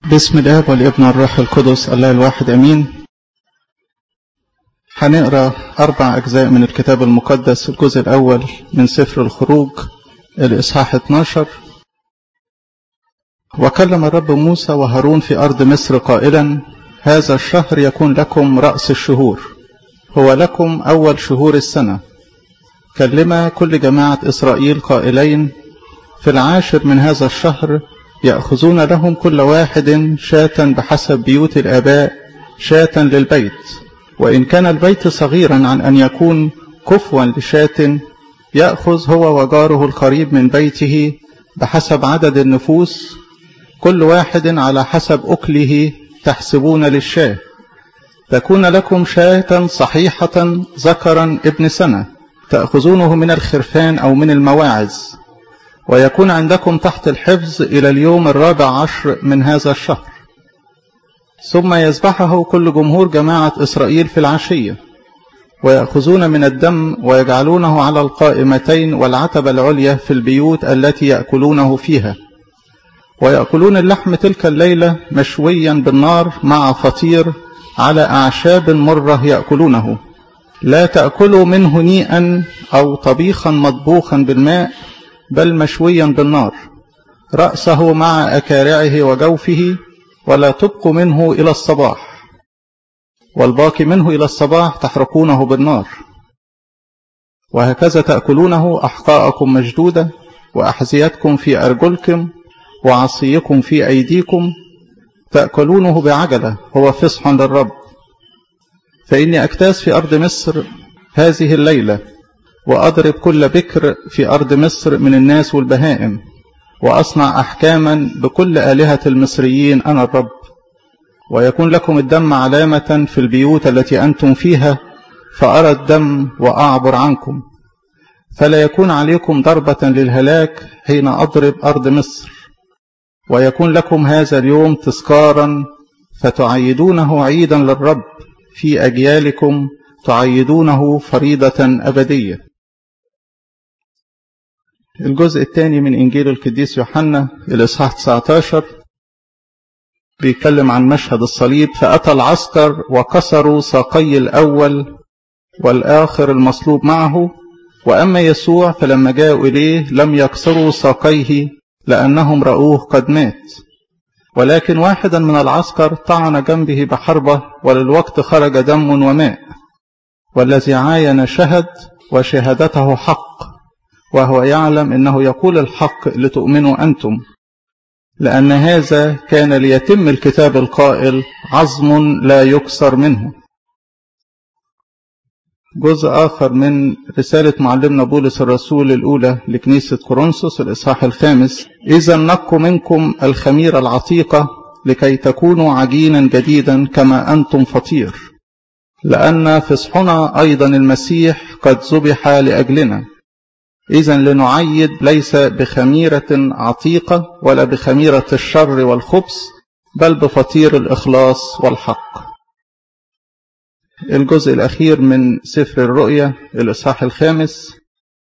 بسم الاب والابن والروح القدس الله الواحد امين هنقرا اربع اجزاء من الكتاب المقدس الجزء الاول من سفر الخروج الاصحاح 12 وكلم الرب موسى وهارون في ارض مصر قائلا هذا الشهر يكون لكم راس الشهور هو لكم اول شهور السنه كلم كل جماعه اسرائيل قائلين في العاشر من هذا الشهر يأخذون لهم كل واحد شاة بحسب بيوت الآباء شاة للبيت وإن كان البيت صغيرا عن أن يكون كفوا لشاة يأخذ هو وجاره القريب من بيته بحسب عدد النفوس كل واحد على حسب أكله تحسبون للشاة تكون لكم شاة صحيحة ذكرا ابن سنة تأخذونه من الخرفان أو من المواعز ويكون عندكم تحت الحفظ إلى اليوم الرابع عشر من هذا الشهر ثم يذبحه كل جمهور جماعة إسرائيل في العشية ويأخذون من الدم ويجعلونه على القائمتين والعتبة العليا في البيوت التي يأكلونه فيها ويأكلون اللحم تلك الليلة مشويا بالنار مع فطير على أعشاب مرة يأكلونه لا تأكلوا منه نيئا أو طبيخا مطبوخا بالماء بل مشويا بالنار رأسه مع أكارعه وجوفه ولا تبقوا منه إلى الصباح والباقي منه إلى الصباح تحرقونه بالنار وهكذا تأكلونه أحقاءكم مشدودة وأحذيتكم في أرجلكم وعصيكم في أيديكم تأكلونه بعجلة هو فصح للرب فإني أكتاس في أرض مصر هذه الليلة وأضرب كل بكر في أرض مصر من الناس والبهائم وأصنع أحكاما بكل آلهة المصريين أنا الرب ويكون لكم الدم علامة في البيوت التي أنتم فيها فأرى الدم وأعبر عنكم فلا يكون عليكم ضربة للهلاك حين أضرب أرض مصر ويكون لكم هذا اليوم تذكارا فتعيدونه عيدا للرب في أجيالكم تعيدونه فريضة أبدية الجزء الثاني من إنجيل القديس يوحنا الإصحاح 19 بيتكلم عن مشهد الصليب فأتى العسكر وكسروا ساقي الأول والآخر المصلوب معه وأما يسوع فلما جاءوا إليه لم يكسروا ساقيه لأنهم رأوه قد مات ولكن واحدا من العسكر طعن جنبه بحربة وللوقت خرج دم وماء والذي عاين شهد وشهادته حق وهو يعلم انه يقول الحق لتؤمنوا انتم لان هذا كان ليتم الكتاب القائل عظم لا يكسر منه جزء آخر من رسالة معلمنا بولس الرسول الأولى لكنيسة كورنثوس الإصحاح الخامس إذا نقوا منكم الخميرة العتيقة لكي تكونوا عجينا جديدا كما أنتم فطير لأن فصحنا أيضا المسيح قد ذبح لأجلنا إذا لنعيد ليس بخميرة عتيقة ولا بخميرة الشر والخبث بل بفطير الإخلاص والحق الجزء الأخير من سفر الرؤيا الإصحاح الخامس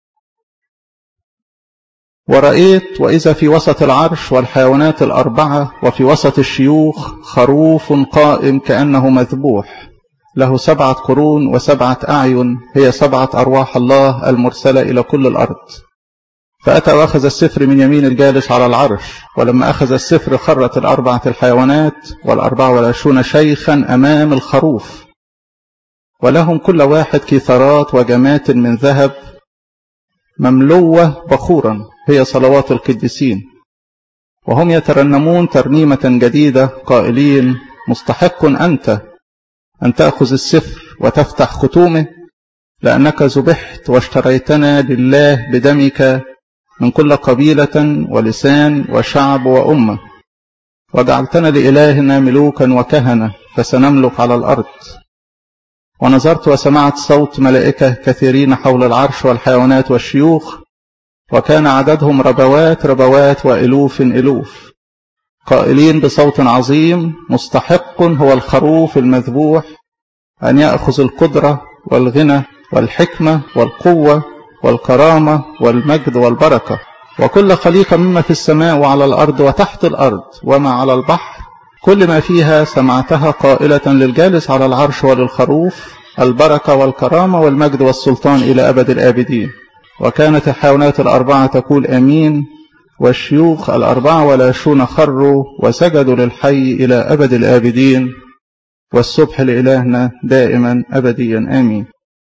ورأيت وإذا في وسط العرش والحيوانات الأربعة وفي وسط الشيوخ خروف قائم كأنه مذبوح له سبعة قرون وسبعة أعين هي سبعة أرواح الله المرسلة إلى كل الأرض فأتى وأخذ السفر من يمين الجالس على العرش ولما أخذ السفر خرت الأربعة الحيوانات والأربعة والعشرون شيخا أمام الخروف ولهم كل واحد كثارات وجمات من ذهب مملوة بخورا هي صلوات القديسين وهم يترنمون ترنيمة جديدة قائلين مستحق أنت أن تأخذ السفر وتفتح ختومه لأنك ذبحت واشتريتنا لله بدمك من كل قبيلة ولسان وشعب وأمة وجعلتنا لإلهنا ملوكا وكهنة فسنملك على الأرض ونظرت وسمعت صوت ملائكة كثيرين حول العرش والحيوانات والشيوخ وكان عددهم ربوات ربوات وإلوف إلوف قائلين بصوت عظيم مستحق هو الخروف المذبوح أن يأخذ القدرة والغنى والحكمة والقوة والكرامة والمجد والبركة وكل خليقة مما في السماء وعلى الأرض وتحت الأرض وما على البحر كل ما فيها سمعتها قائلة للجالس على العرش وللخروف البركة والكرامة والمجد والسلطان إلى أبد الآبدين وكانت الحيوانات الأربعة تقول أمين والشيوخ الأربعة والعشرون خروا وسجدوا للحي إلى أبد الآبدين والصبح لإلهنا دائما أبديا آمين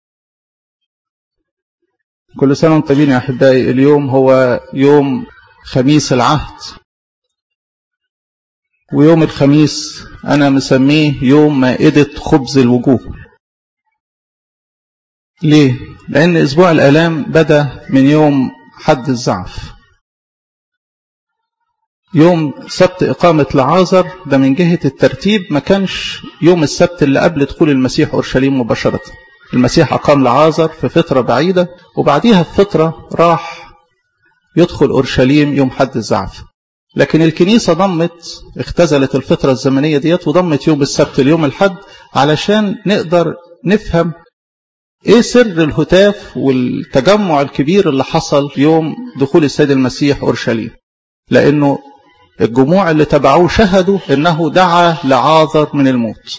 كل سنة وانتم طيبين يا أحبائي اليوم هو يوم خميس العهد ويوم الخميس أنا مسميه يوم مائدة خبز الوجوه ليه؟ لأن أسبوع الآلام بدأ من يوم حد الزعف يوم سبت إقامة لعازر ده من جهة الترتيب ما كانش يوم السبت اللي قبل دخول المسيح أورشليم مباشرة المسيح أقام لعازر في فترة بعيدة وبعديها في فترة راح يدخل أورشليم يوم حد الزعف لكن الكنيسة ضمت اختزلت الفترة الزمنية ديت وضمت يوم السبت اليوم الحد علشان نقدر نفهم ايه سر الهتاف والتجمع الكبير اللي حصل يوم دخول السيد المسيح أورشليم لأنه الجموع اللي تبعوه شهدوا انه دعا لعاذر من الموت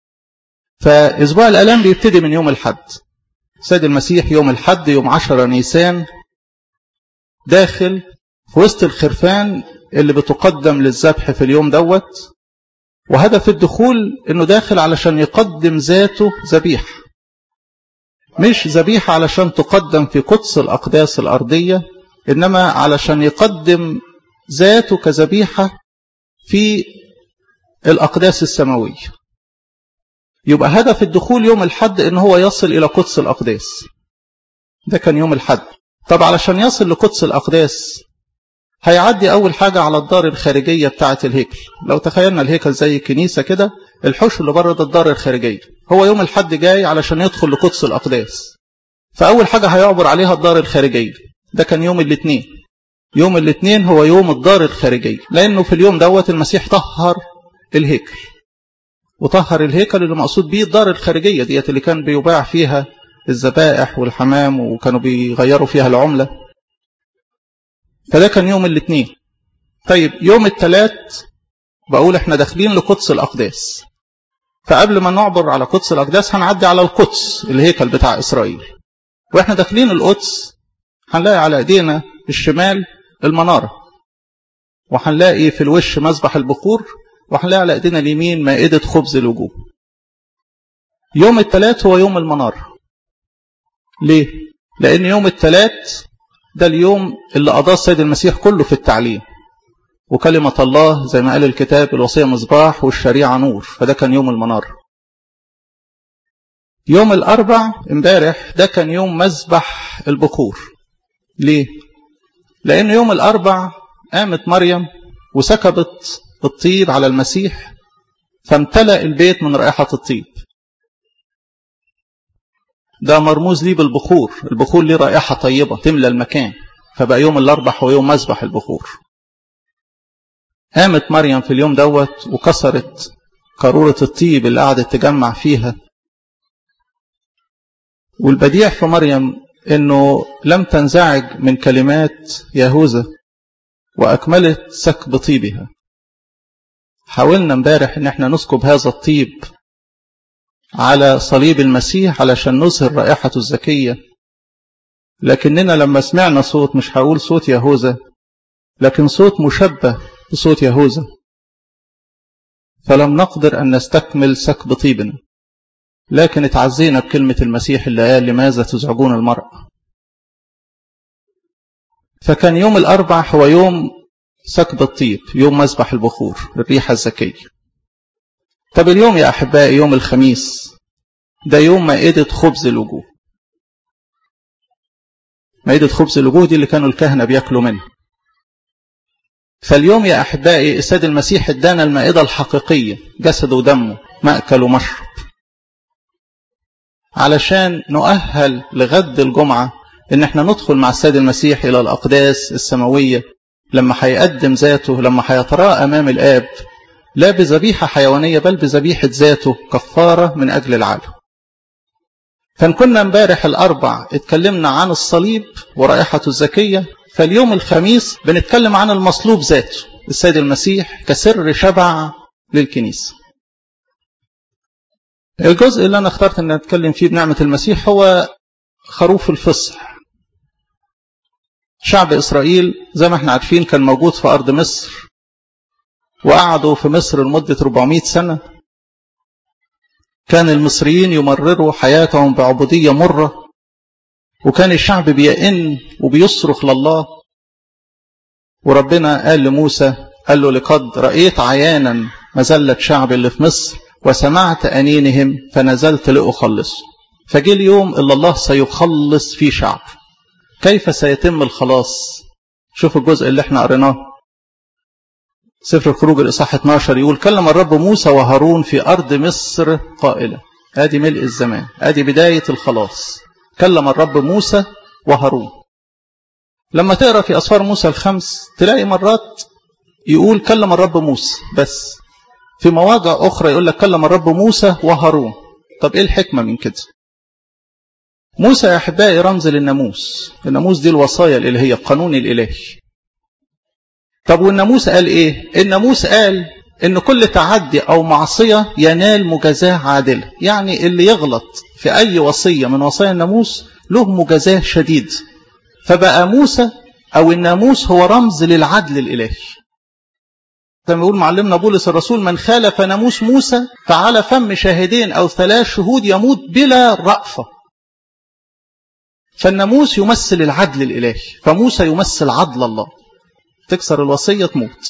فاسبوع الالام بيبتدي من يوم الحد سيد المسيح يوم الحد يوم عشرة نيسان داخل في وسط الخرفان اللي بتقدم للذبح في اليوم دوت وهدف الدخول انه داخل علشان يقدم ذاته ذبيحة مش ذبيحة علشان تقدم في قدس الأقداس الأرضية إنما علشان يقدم ذاته كذبيحة في الأقداس السماوية يبقى هدف الدخول يوم الحد إن هو يصل إلى قدس الأقداس ده كان يوم الحد طب علشان يصل لقدس الأقداس هيعدي أول حاجة على الدار الخارجية بتاعة الهيكل لو تخيلنا الهيكل زي كنيسة كده الحوش اللي بره ده الدار الخارجية هو يوم الحد جاي علشان يدخل لقدس الأقداس فأول حاجة هيعبر عليها الدار الخارجية ده كان يوم الاثنين يوم الاثنين هو يوم الدار الخارجية لأنه في اليوم دوت المسيح طهر الهيكل وطهر الهيكل اللي مقصود بيه الدار الخارجية ديت اللي كان بيباع فيها الذبائح والحمام وكانوا بيغيروا فيها العملة فده كان يوم الاثنين طيب يوم الثلاث بقول احنا داخلين لقدس الأقداس فقبل ما نعبر على قدس الأقداس هنعدي على القدس الهيكل بتاع إسرائيل واحنا داخلين القدس هنلاقي على ايدينا الشمال المنارة وهنلاقي في الوش مسبح البخور وهنلاقي على ايدينا اليمين مائدة خبز الوجوه يوم الثلاث هو يوم المنارة ليه؟ لأن يوم الثلاث ده اليوم اللي قضاه السيد المسيح كله في التعليم وكلمة الله زي ما قال الكتاب الوصية مصباح والشريعة نور فده كان يوم المنارة يوم الأربع امبارح ده كان يوم مذبح البخور ليه؟ لأن يوم الأربع قامت مريم وسكبت الطيب على المسيح فامتلأ البيت من رائحة الطيب ده مرموز ليه بالبخور البخور ليه رائحة طيبة تملى المكان فبقى يوم الأربع هو يوم مذبح البخور قامت مريم في اليوم دوت وكسرت قارورة الطيب اللي قعدت تجمع فيها والبديع في مريم انه لم تنزعج من كلمات يهوذا واكملت سكب طيبها حاولنا امبارح ان احنا نسكب هذا الطيب على صليب المسيح علشان نظهر رائحته الزكية لكننا لما سمعنا صوت مش هقول صوت يهوذا لكن صوت مشبه بصوت يهوذا فلم نقدر أن نستكمل سكب طيبنا لكن اتعزينا بكلمة المسيح اللي قال لماذا تزعجون المرأة فكان يوم الأربع هو يوم سكب الطيب يوم مذبح البخور الريحة الزكية طب اليوم يا أحبائي يوم الخميس ده يوم مائدة خبز الوجوه مائدة خبز الوجوه دي اللي كانوا الكهنة بياكلوا منها فاليوم يا أحبائي السيد المسيح ادانا المائدة الحقيقية جسده ودمه مأكل ومشرب علشان نؤهل لغد الجمعة ان احنا ندخل مع السيد المسيح الى الأقداس السماوية لما هيقدم ذاته لما هيتراءى أمام الآب لا بذبيحة حيوانية بل بذبيحة ذاته كفارة من أجل العالم كان كنا امبارح الأربع اتكلمنا عن الصليب ورائحته الزكية فاليوم الخميس بنتكلم عن المصلوب ذاته السيد المسيح كسر شبع للكنيسة الجزء اللي أنا اخترت أن أتكلم فيه بنعمة المسيح هو خروف الفصح شعب إسرائيل زي ما احنا عارفين كان موجود في أرض مصر وقعدوا في مصر لمدة 400 سنة كان المصريين يمرروا حياتهم بعبودية مرة وكان الشعب بيئن وبيصرخ لله وربنا قال لموسى قال له لقد رأيت عيانا مزلة شعب اللي في مصر وسمعت أنينهم فنزلت لأخلصه فجي اليوم اللي الله سيخلص فيه شعب كيف سيتم الخلاص شوف الجزء اللي احنا قريناه سفر الخروج الإصحاح 12 يقول كلم الرب موسى وهارون في أرض مصر قائلا ادي ملء الزمان ادي بداية الخلاص كلم الرب موسى وهارون لما تقرا في أسفار موسى الخمس تلاقي مرات يقول كلم الرب موسى بس في مواضع أخرى يقول لك كلم الرب موسى وهارون طب إيه الحكمة من كده موسى يا أحبائي رمز للناموس الناموس دي الوصايا الإلهية القانون الإلهي طب والناموس قال إيه الناموس قال إن كل تعدي أو معصية ينال مجازاة عادلة يعني اللي يغلط في أي وصية من وصايا الناموس له مجازاة شديد فبقى موسى أو الناموس هو رمز للعدل الإلهي زي ما يقول معلمنا بولس الرسول من خالف ناموس موسى فعلى فم شاهدين أو ثلاث شهود يموت بلا رأفة فالناموس يمثل العدل الإلهي فموسى يمثل عدل الله تكسر الوصية تموت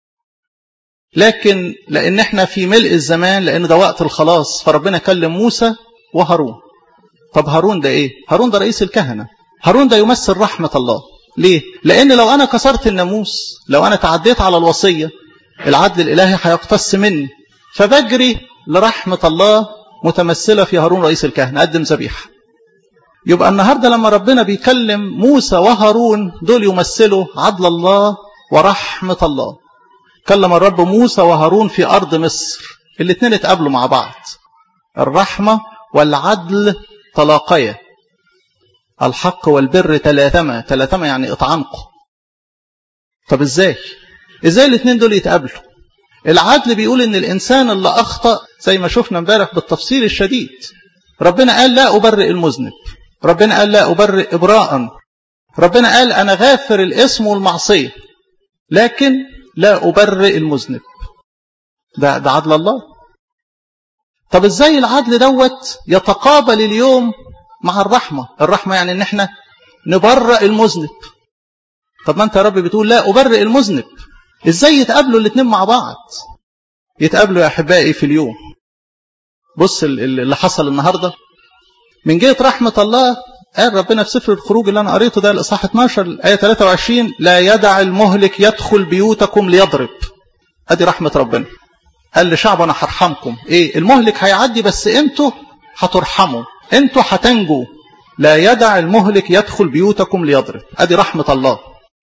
لكن لأن احنا في ملء الزمان لأن ده وقت الخلاص فربنا كلم موسى وهارون طب هارون ده ايه هارون ده رئيس الكهنة هارون ده يمثل رحمة الله ليه لأن لو أنا كسرت الناموس لو أنا تعديت على الوصية العدل الإلهي هيقتص مني فبجري لرحمة الله متمثلة في هارون رئيس الكهنة قدم ذبيحة يبقى النهاردة لما ربنا بيكلم موسى وهارون دول يمثلوا عدل الله ورحمة الله كلم الرب موسى وهارون في أرض مصر الاثنين اتقابلوا مع بعض الرحمة والعدل تلاقيا الحق والبر تلاثما تلاثما يعني اتعنقوا طب ازاي ازاي الاثنين دول يتقابلوا العدل بيقول ان الانسان اللي اخطا زي ما شفنا امبارح بالتفصيل الشديد ربنا قال لا ابرئ المذنب ربنا قال لا ابرئ ابراء ربنا قال انا غافر الاسم والمعصيه لكن لا ابرئ المذنب ده ده عدل الله طب ازاي العدل دوت يتقابل اليوم مع الرحمه الرحمه يعني ان احنا نبرئ المذنب طب ما انت يا رب بتقول لا ابرئ المذنب ازاي يتقابلوا الاثنين مع بعض يتقابلوا يا احبائي في اليوم بص اللي حصل النهارده من جهه رحمه الله قال ربنا في سفر الخروج اللي انا قريته ده الاصحاح 12 الايه 23 لا يدع المهلك يدخل بيوتكم ليضرب ادي رحمه ربنا قال لشعب انا هرحمكم ايه المهلك هيعدي بس انتوا هترحموا انتوا هتنجوا لا يدع المهلك يدخل بيوتكم ليضرب ادي رحمه الله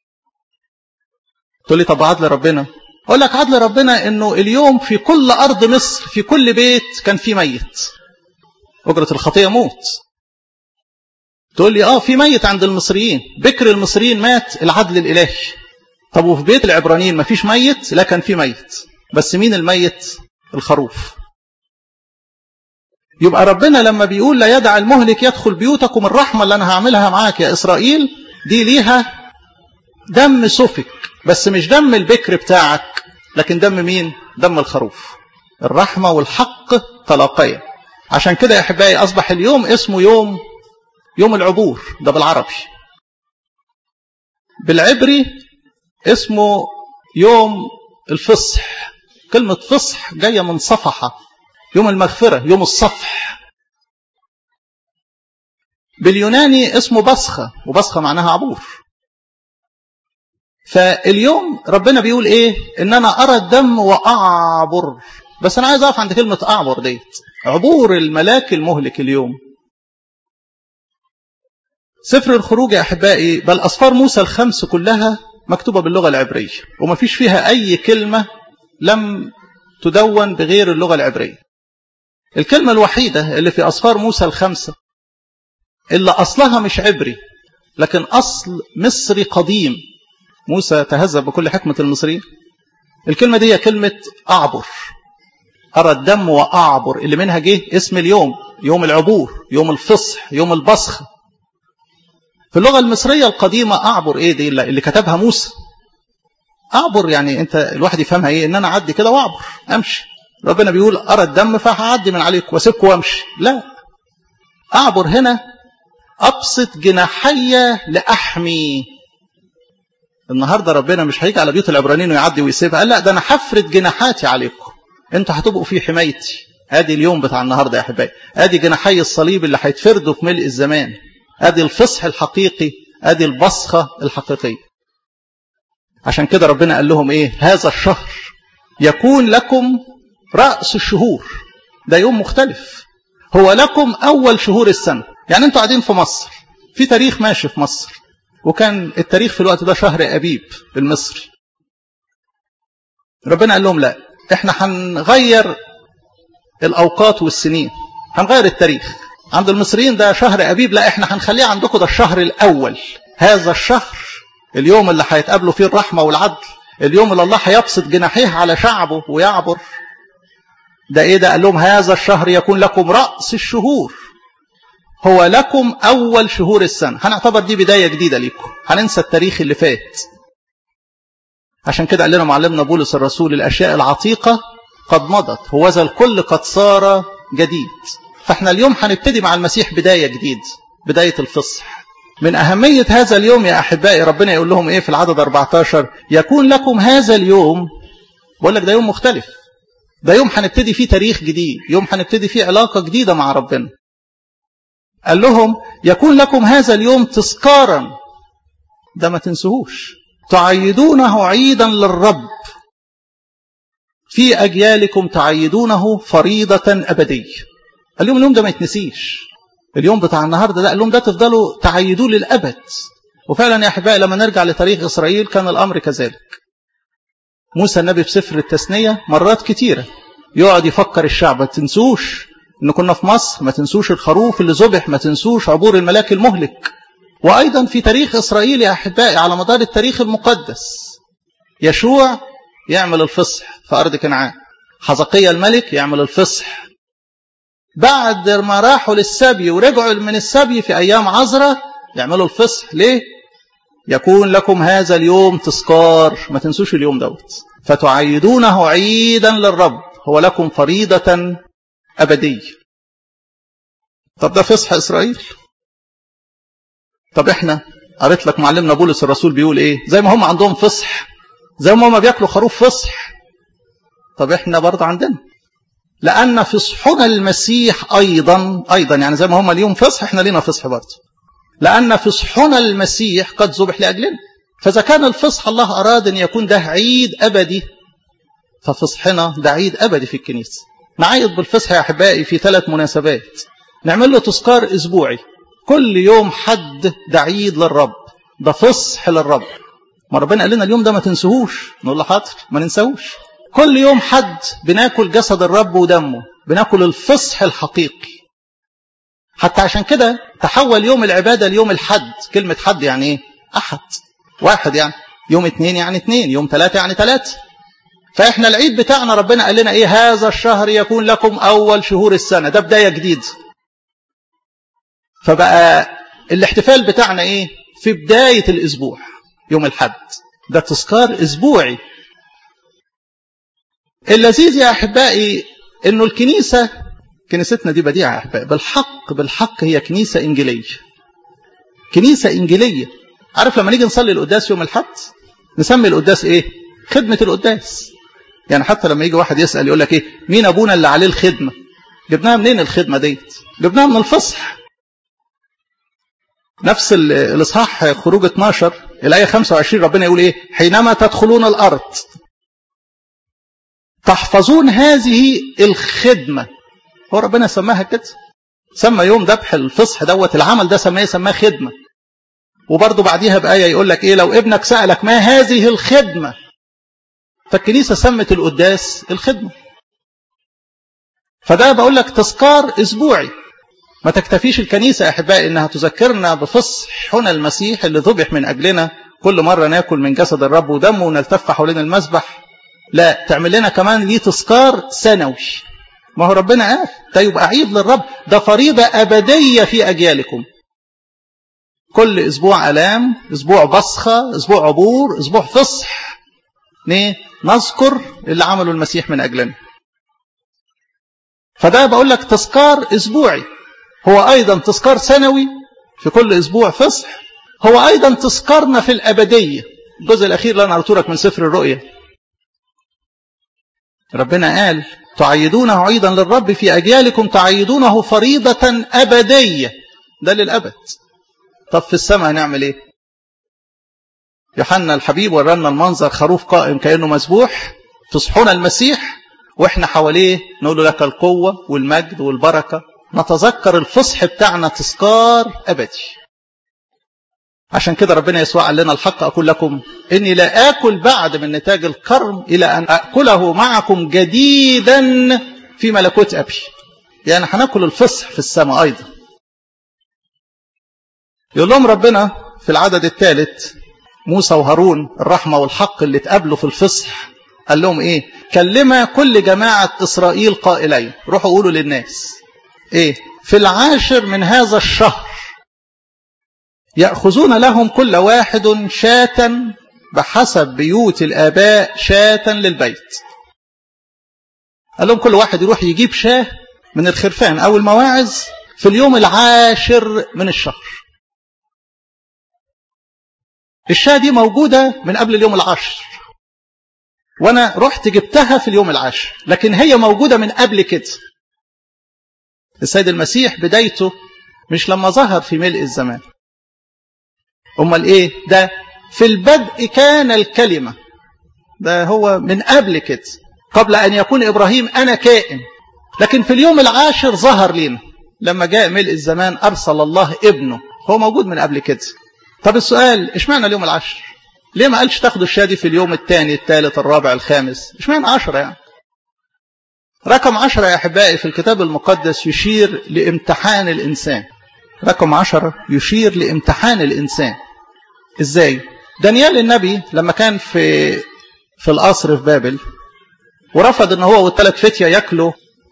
تقول لي طب عدل ربنا اقول لك عدل ربنا انه اليوم في كل ارض مصر في كل بيت كان في ميت اجره الخطيه موت تقول لي اه في ميت عند المصريين بكر المصريين مات العدل الالهي طب وفي بيت العبرانيين ما فيش ميت لا كان في ميت بس مين الميت الخروف يبقى ربنا لما بيقول لا يدع المهلك يدخل بيوتكم الرحمة اللي أنا هعملها معاك يا إسرائيل دي ليها دم سفك بس مش دم البكر بتاعك لكن دم مين دم الخروف الرحمة والحق تلاقيا عشان كده يا أحبائي أصبح اليوم اسمه يوم يوم العبور ده بالعربي بالعبري اسمه يوم الفصح كلمة فصح جاية من صفحة يوم المغفرة يوم الصفح باليوناني اسمه بصخة وبصخة معناها عبور فاليوم ربنا بيقول ايه ان انا ارى الدم واعبر بس انا عايز اقف عند كلمة اعبر ديت عبور الملاك المهلك اليوم سفر الخروج يا احبائي بل اسفار موسى الخمس كلها مكتوبة باللغة العبرية وما فيش فيها اي كلمة لم تدون بغير اللغة العبرية الكلمة الوحيدة اللي في أسفار موسى الخمسة اللي أصلها مش عبري لكن أصل مصري قديم موسى تهذب بكل حكمة المصريين الكلمة دي هي كلمة أعبر أرى الدم وأعبر اللي منها جه اسم اليوم يوم العبور يوم الفصح يوم البصخ في اللغة المصرية القديمة أعبر إيه دي اللي كتبها موسى أعبر يعني أنت الواحد يفهمها إيه إن أنا أعدي كده وأعبر أمشي ربنا بيقول أرى الدم فهعدي من عليك وأسيبك وأمشي لا أعبر هنا أبسط جناحي لأحمي النهارده ربنا مش هيجي على بيوت العبرانيين ويعدي ويسيبها قال لا ده انا هفرد جناحاتي عليكم انتوا هتبقوا في حمايتي ادي اليوم بتاع النهارده يا احبائي ادي جناحي الصليب اللي هيتفردوا في ملء الزمان ادي الفصح الحقيقي ادي البصخه الحقيقيه عشان كده ربنا قال لهم ايه هذا الشهر يكون لكم راس الشهور ده يوم مختلف هو لكم اول شهور السنه يعني انتوا قاعدين في مصر في تاريخ ماشي في مصر وكان التاريخ في الوقت ده شهر أبيب المصري ربنا قال لهم لا احنا هنغير الأوقات والسنين هنغير التاريخ عند المصريين ده شهر أبيب لا احنا هنخليه عندكم ده الشهر الأول هذا الشهر اليوم اللي هيتقابلوا فيه الرحمة والعدل اليوم اللي الله هيبسط جناحيه على شعبه ويعبر ده ايه ده قال لهم هذا الشهر يكون لكم رأس الشهور هو لكم أول شهور السنة هنعتبر دي بداية جديدة ليكم هننسى التاريخ اللي فات عشان كده قال لنا معلمنا بولس الرسول الأشياء العتيقة قد مضت هو ذا الكل قد صار جديد فاحنا اليوم هنبتدي مع المسيح بداية جديد بداية الفصح من أهمية هذا اليوم يا أحبائي ربنا يقول لهم إيه في العدد 14 يكون لكم هذا اليوم بقول لك ده يوم مختلف ده يوم هنبتدي فيه تاريخ جديد يوم هنبتدي فيه علاقة جديدة مع ربنا قال لهم يكون لكم هذا اليوم تذكارا ده ما تنسوهوش تعيدونه عيدا للرب في أجيالكم تعيدونه فريضة أبدية قال لهم اليوم ده ما يتنسيش اليوم بتاع النهاردة ده قال لهم ده تفضلوا تعيدوه للأبد وفعلا يا أحبائي لما نرجع لتاريخ إسرائيل كان الأمر كذلك موسى النبي في سفر التثنية مرات كتيرة يقعد يفكر الشعب ما تنسوش ان كنا في مصر ما تنسوش الخروف اللي ذبح ما تنسوش عبور الملاك المهلك وايضا في تاريخ اسرائيل يا احبائي على مدار التاريخ المقدس يشوع يعمل الفصح في ارض كنعان حزقية الملك يعمل الفصح بعد ما راحوا للسبي ورجعوا من السبي في ايام عزرة يعملوا الفصح ليه يكون لكم هذا اليوم تذكار ما تنسوش اليوم دوت فتعيدونه عيدا للرب هو لكم فريضة أبدية طب ده فصح إسرائيل طب إحنا قريت لك معلمنا بولس الرسول بيقول إيه زي ما هم عندهم فصح زي ما هم بياكلوا خروف فصح طب إحنا برضه عندنا لأن فصحنا المسيح أيضا أيضا يعني زي ما هم اليوم فصح إحنا لينا فصح برضه لأن فصحنا المسيح قد ذبح لأجلنا فإذا كان الفصح الله أراد أن يكون ده عيد أبدي ففصحنا ده عيد أبدي في الكنيسة نعيد بالفصح يا أحبائي في ثلاث مناسبات نعمل له تذكار أسبوعي كل يوم حد ده عيد للرب ده فصح للرب ما ربنا قال لنا اليوم ده ما تنسوهوش نقول له حاضر ما ننساهوش كل يوم حد بناكل جسد الرب ودمه بناكل الفصح الحقيقي حتى عشان كده تحول يوم العبادة ليوم الحد كلمة حد يعني ايه أحد واحد يعني يوم اثنين يعني اثنين يوم ثلاثة يعني ثلاثة فإحنا العيد بتاعنا ربنا قال لنا إيه هذا الشهر يكون لكم أول شهور السنة ده بداية جديد فبقى الاحتفال بتاعنا إيه في بداية الأسبوع يوم الحد ده تذكار أسبوعي اللذيذ يا أحبائي إنه الكنيسة كنيستنا دي بديعة يا أحبائي بالحق بالحق هي كنيسة إنجيلية كنيسة إنجيلية عارف لما نيجي نصلي القداس يوم الحد نسمي القداس إيه خدمة القداس يعني حتى لما يجي واحد يسأل يقول لك إيه مين أبونا اللي عليه الخدمة جبناها منين الخدمة ديت جبناها من الفصح نفس الإصحاح خروج 12 الآية 25 ربنا يقول إيه حينما تدخلون الأرض تحفظون هذه الخدمة هو ربنا سماها كده سمى يوم ذبح الفصح دوت العمل ده سماه سماه خدمة وبرضه بعديها بآية يقول لك إيه لو ابنك سألك ما هذه الخدمة فالكنيسة سمت القداس الخدمة فده بقول لك تذكار أسبوعي ما تكتفيش الكنيسة أحبائي إنها تذكرنا بفصحنا المسيح اللي ذبح من أجلنا كل مرة ناكل من جسد الرب ودمه ونلتف حوالين المسبح لا تعمل لنا كمان ليه تذكار سنوي ما هو ربنا قال ده يبقى عيد للرب ده فريضة أبدية في أجيالكم كل أسبوع ألام أسبوع بصخة أسبوع عبور أسبوع فصح ليه؟ نذكر اللي عمله المسيح من أجلنا فده بقول لك تذكار أسبوعي هو أيضا تذكار سنوي في كل أسبوع فصح هو أيضا تذكرنا في الأبدية الجزء الأخير اللي أنا قرأته لك من سفر الرؤيا ربنا قال تعيدونه عيدا للرب في أجيالكم تعيدونه فريضة أبدية ده للأبد طب في السماء هنعمل إيه يوحنا الحبيب ورانا المنظر خروف قائم كأنه مسبوح تصحون المسيح وإحنا حواليه نقول له لك القوة والمجد والبركة نتذكر الفصح بتاعنا تذكار أبدي عشان كده ربنا يسوع قال لنا الحق أقول لكم إني لا آكل بعد من نتاج الكرم إلى أن أكله معكم جديدا في ملكوت أبي يعني هناكل الفصح في السماء أيضا يقول لهم ربنا في العدد الثالث موسى وهارون الرحمة والحق اللي اتقابلوا في الفصح قال لهم ايه كلم كل جماعة إسرائيل قائلين روحوا قولوا للناس ايه في العاشر من هذا الشهر يأخذون لهم كل واحد شاة بحسب بيوت الآباء شاة للبيت قال لهم كل واحد يروح يجيب شاه من الخرفان أو المواعظ في اليوم العاشر من الشهر الشاه دي موجودة من قبل اليوم العاشر وأنا رحت جبتها في اليوم العاشر لكن هي موجودة من قبل كده السيد المسيح بدايته مش لما ظهر في ملء الزمان امال ايه ده في البدء كان الكلمه ده هو من قبل كده قبل ان يكون ابراهيم انا كائن لكن في اليوم العاشر ظهر لنا لما جاء ملء الزمان ارسل الله ابنه هو موجود من قبل كده طب السؤال اشمعنى اليوم العاشر ليه ما قالش تاخدوا الشادي في اليوم الثاني الثالث الرابع الخامس اشمعنى عشرة يعني رقم عشرة يا أحبائي في الكتاب المقدس يشير لامتحان الإنسان رقم عشرة يشير لامتحان الإنسان إزاي؟ دانيال النبي لما كان في في القصر في بابل ورفض ان هو والثلاث فتية ياكلوا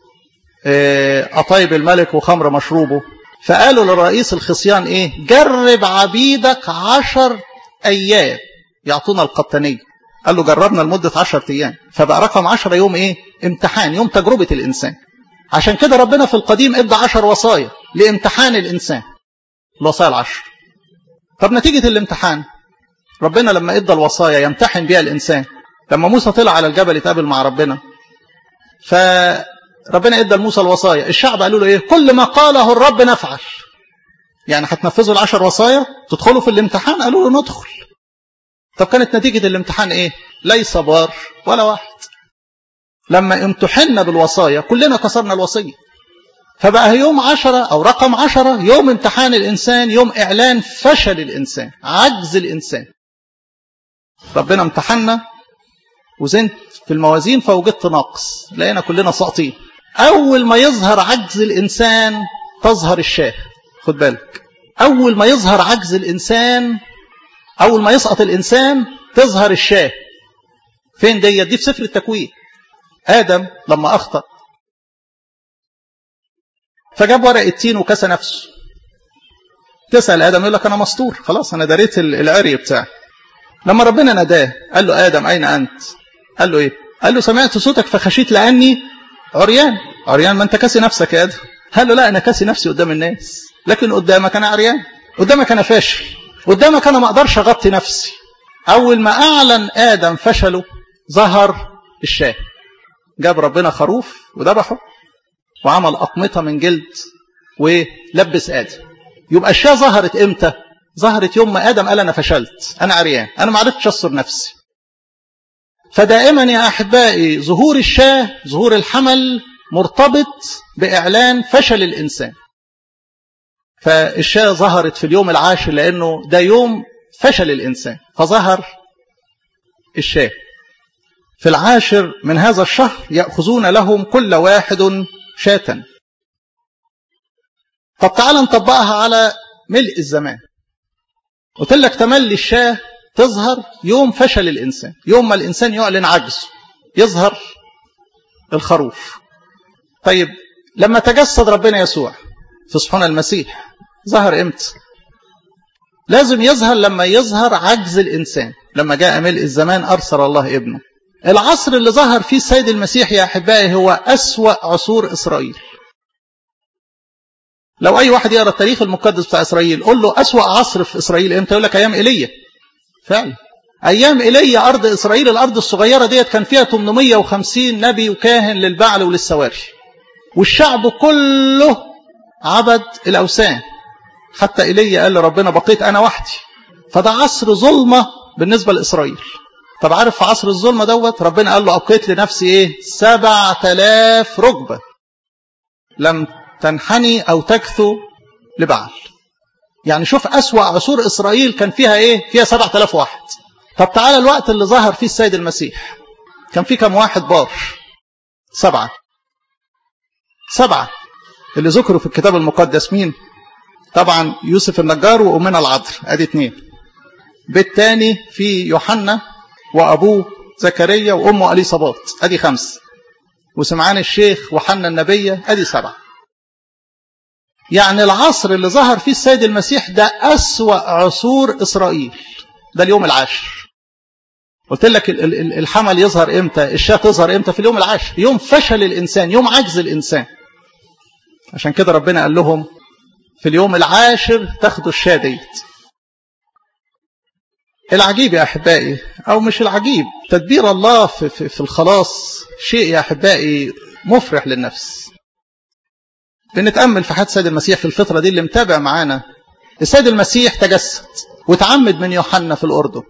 قطايب الملك وخمر مشروبه فقالوا للرئيس الخصيان ايه جرب عبيدك عشر ايام يعطونا القطانية قال له جربنا لمدة عشر ايام فبقى رقم عشرة يوم ايه امتحان يوم تجربة الانسان عشان كده ربنا في القديم ادى عشر وصايا لامتحان الانسان الوصايا العشر طب نتيجة الامتحان ربنا لما ادى الوصايا يمتحن بها الانسان لما موسى طلع على الجبل يتقابل مع ربنا فربنا ادى لموسى الوصايا الشعب قالوا له ايه كل ما قاله الرب نفعل يعني هتنفذوا العشر وصايا تدخلوا في الامتحان قالوا له ندخل طب كانت نتيجة الامتحان ايه ليس بار ولا واحد لما امتحنا بالوصايا كلنا كسرنا الوصية فبقى يوم عشرة أو رقم عشرة يوم امتحان الإنسان يوم إعلان فشل الإنسان عجز الإنسان ربنا امتحنا وزنت في الموازين فوجدت ناقص لقينا كلنا ساقطين أول ما يظهر عجز الإنسان تظهر الشاه خد بالك أول ما يظهر عجز الإنسان أول ما يسقط الإنسان تظهر الشاه فين دي دي في سفر التكوين آدم لما أخطأ فجاب ورق التين وكسى نفسه تسأل آدم يقول لك أنا مستور خلاص أنا دريت العري بتاعي لما ربنا ناداه قال له آدم أين أنت قال له إيه قال له سمعت صوتك فخشيت لأني عريان عريان ما أنت كاسي نفسك يا آدم قال له لا أنا كاسي نفسي قدام الناس لكن قدامك أنا عريان قدامك أنا فاشل قدامك أنا ما أقدرش أغطي نفسي أول ما أعلن آدم فشله ظهر الشاه جاب ربنا خروف وذبحه وعمل أقمطة من جلد ولبس آدم يبقى الشاه ظهرت إمتى ظهرت يوم ما آدم قال أنا فشلت أنا عريان أنا ما عرفتش أستر نفسي فدائما يا أحبائي ظهور الشاه ظهور الحمل مرتبط بإعلان فشل الإنسان فالشاه ظهرت في اليوم العاشر لأنه ده يوم فشل الإنسان فظهر الشاه في العاشر من هذا الشهر يأخذون لهم كل واحد شاة طب تعال نطبقها على ملء الزمان قلت لك تملي الشاه تظهر يوم فشل الإنسان يوم ما الإنسان يعلن عجزه يظهر الخروف طيب لما تجسد ربنا يسوع في صحون المسيح ظهر امتى لازم يظهر لما يظهر عجز الإنسان لما جاء ملء الزمان أرسل الله ابنه العصر اللي ظهر فيه السيد المسيح يا أحبائي هو أسوأ عصور إسرائيل لو أي واحد يقرأ التاريخ المقدس بتاع إسرائيل قول له أسوأ عصر في إسرائيل إمتى يقول لك أيام إيليا فعلا أيام إيليا أرض إسرائيل الأرض الصغيرة ديت كان فيها 850 نبي وكاهن للبعل وللسواري والشعب كله عبد الأوثان حتى إيليا قال لربنا بقيت أنا وحدي فده عصر ظلمة بالنسبة لإسرائيل طب عارف في عصر الظلمة دوت ربنا قال له أبقيت لنفسي إيه سبعة آلاف ركبة لم تنحني أو تكثو لبعل يعني شوف أسوأ عصور إسرائيل كان فيها إيه فيها سبعة آلاف واحد طب تعالى الوقت اللي ظهر فيه السيد المسيح كان فيه كم واحد بار سبعة سبعة اللي ذكروا في الكتاب المقدس مين طبعا يوسف النجار وأمنا العذر ادي اثنين بيت تاني في يوحنا وأبوه زكريا وأمه أليصابات ادي خمس وسمعان الشيخ وحنا النبية ادي سبعة يعني العصر اللي ظهر فيه السيد المسيح ده أسوأ عصور إسرائيل ده اليوم العاشر قلت لك الحمل يظهر امتى الشاة تظهر امتى في اليوم العاشر يوم فشل الإنسان يوم عجز الإنسان عشان كده ربنا قال لهم في اليوم العاشر تاخدوا الشاة ديت العجيب يا أحبائي أو مش العجيب تدبير الله في, في, في الخلاص شيء يا أحبائي مفرح للنفس بنتأمل في حياة السيد المسيح في الفترة دي اللي متابع معانا السيد المسيح تجسد وتعمد من يوحنا في الأردن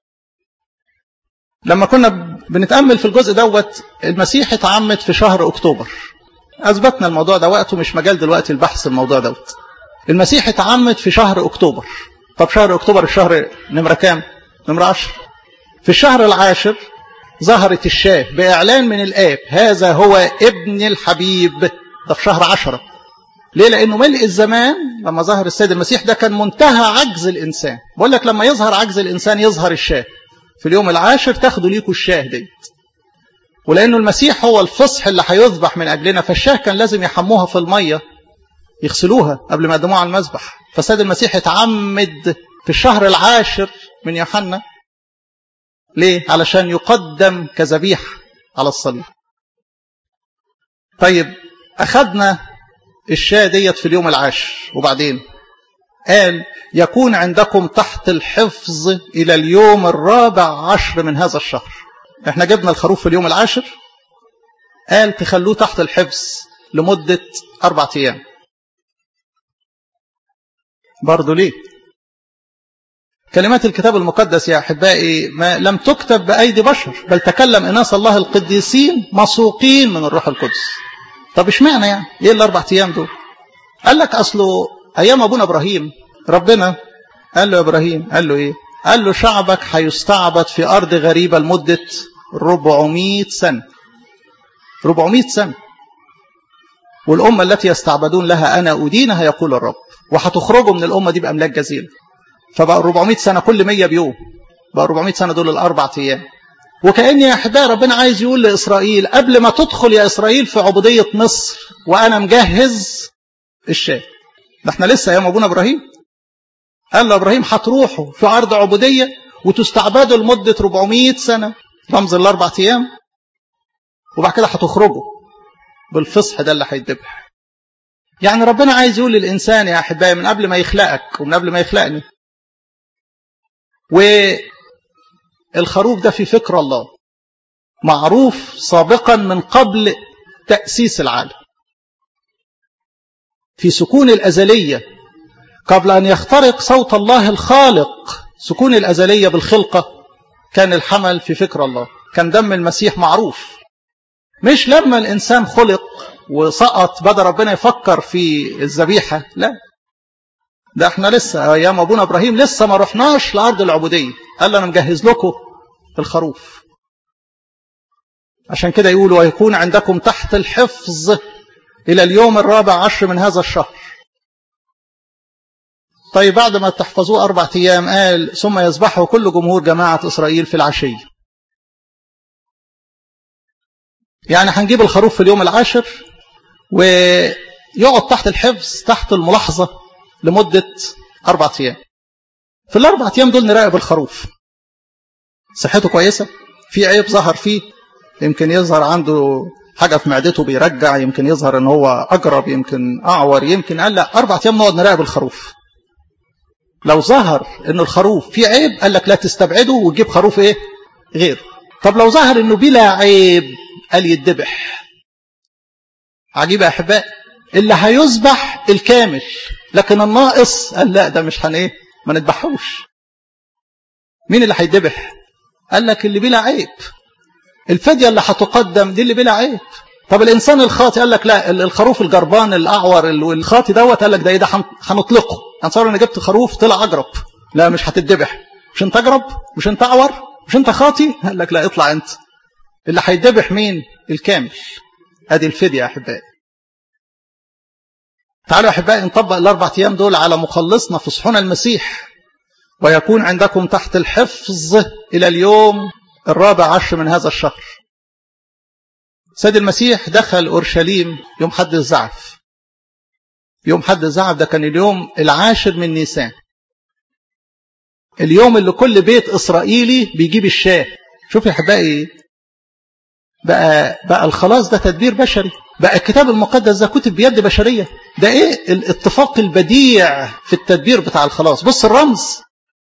لما كنا بنتأمل في الجزء دوت المسيح اتعمد في شهر أكتوبر أثبتنا الموضوع ده وقته مش مجال دلوقتي البحث الموضوع دوت المسيح اتعمد في شهر أكتوبر طب شهر أكتوبر الشهر نمرة كام نمرة عشر في الشهر العاشر ظهرت الشاه بإعلان من الآب هذا هو ابن الحبيب ده في شهر عشرة ليه لأنه ملء الزمان لما ظهر السيد المسيح ده كان منتهى عجز الإنسان بقول لك لما يظهر عجز الإنسان يظهر الشاه في اليوم العاشر تاخدوا ليكوا الشاه ديت ولأنه المسيح هو الفصح اللي هيذبح من أجلنا فالشاه كان لازم يحموها في المية يغسلوها قبل ما يقدموها على المذبح فالسيد المسيح اتعمد في الشهر العاشر من يوحنا ليه؟ علشان يقدم كذبيح على الصليب طيب أخذنا الشاة ديت في اليوم العاشر وبعدين قال يكون عندكم تحت الحفظ إلى اليوم الرابع عشر من هذا الشهر احنا جبنا الخروف في اليوم العاشر قال تخلوه تحت الحفظ لمدة أربعة أيام برضو ليه كلمات الكتاب المقدس يا أحبائي ما لم تكتب بأيدي بشر بل تكلم إناس الله القديسين مسوقين من الروح القدس طب اشمعنى يعني ايه الاربع ايام دول قال لك اصله ايام ابونا ابراهيم ربنا قال له يا ابراهيم قال له ايه قال له شعبك هيستعبد في ارض غريبه لمده 400 سنه 400 سنه والامه التي يستعبدون لها انا ادينها يقول الرب وهتخرجوا من الامه دي باملاك جزيره فبقى 400 سنه كل 100 بيوم بقى 400 سنه دول الاربع ايام وكأن يا أحبائي ربنا عايز يقول لإسرائيل قبل ما تدخل يا إسرائيل في عبودية مصر وأنا مجهز الشام ده احنا لسه أيام أبونا إبراهيم قال له إبراهيم هتروحوا في عرض عبودية وتستعبدوا لمدة 400 سنة رمز الأربع أيام وبعد كده هتخرجوا بالفصح ده اللي هيتذبح يعني ربنا عايز يقول للإنسان يا أحبائي من قبل ما يخلقك ومن قبل ما يخلقني و الخروف ده في فكر الله معروف سابقا من قبل تأسيس العالم في سكون الأزلية قبل أن يخترق صوت الله الخالق سكون الأزلية بالخلقة كان الحمل في فكر الله كان دم المسيح معروف مش لما الإنسان خلق وسقط بدأ ربنا يفكر في الذبيحة لا ده احنا لسه ايام ابونا ابراهيم لسه ما رحناش لارض العبوديه قال انا مجهز لكم الخروف عشان كده يقولوا ويكون عندكم تحت الحفظ الى اليوم الرابع عشر من هذا الشهر طيب بعد ما تحفظوه أربعة أيام قال ثم يذبحه كل جمهور جماعة إسرائيل في العشية يعني هنجيب الخروف في اليوم العاشر ويقعد تحت الحفظ تحت الملاحظة لمدة أربعة أيام في الأربع أيام دول نراقب الخروف صحته كويسة في عيب ظهر فيه يمكن يظهر عنده حاجة في معدته بيرجع يمكن يظهر ان هو أقرب يمكن أعور يمكن قال لا أربع أيام نقعد نراقب الخروف لو ظهر ان الخروف فيه عيب قال لك لا تستبعده وتجيب خروف ايه غيره طب لو ظهر انه بلا عيب قال يتذبح عجيب يا احباء اللي هيذبح الكامل لكن الناقص قال لا ده مش هن ايه ما نذبحوش مين اللي هيذبح قال لك اللي بلا عيب الفدية اللي هتقدم دي اللي بلا عيب طب الانسان الخاطي قال لك لا الخروف الجربان الاعور الخاطي دوت قال لك ده ايه ده هنطلقه هنصور انا جبت خروف طلع اجرب لا مش هتتذبح مش انت اجرب مش انت اعور مش انت خاطي قال لك لا اطلع انت اللي هيتذبح مين الكامل ادي الفدية يا احبائي تعالوا يا احبائي نطبق الاربع ايام دول على مخلصنا في صحون المسيح ويكون عندكم تحت الحفظ الى اليوم الرابع عشر من هذا الشهر سيد المسيح دخل أورشليم يوم حد الزعف يوم حد الزعف ده كان اليوم العاشر من نيسان اليوم اللي كل بيت إسرائيلي بيجيب الشاه شوف يا حبائي بقى, بقى الخلاص ده تدبير بشري بقى الكتاب المقدس ده كتب بيد بشرية ده ايه الاتفاق البديع في التدبير بتاع الخلاص بص الرمز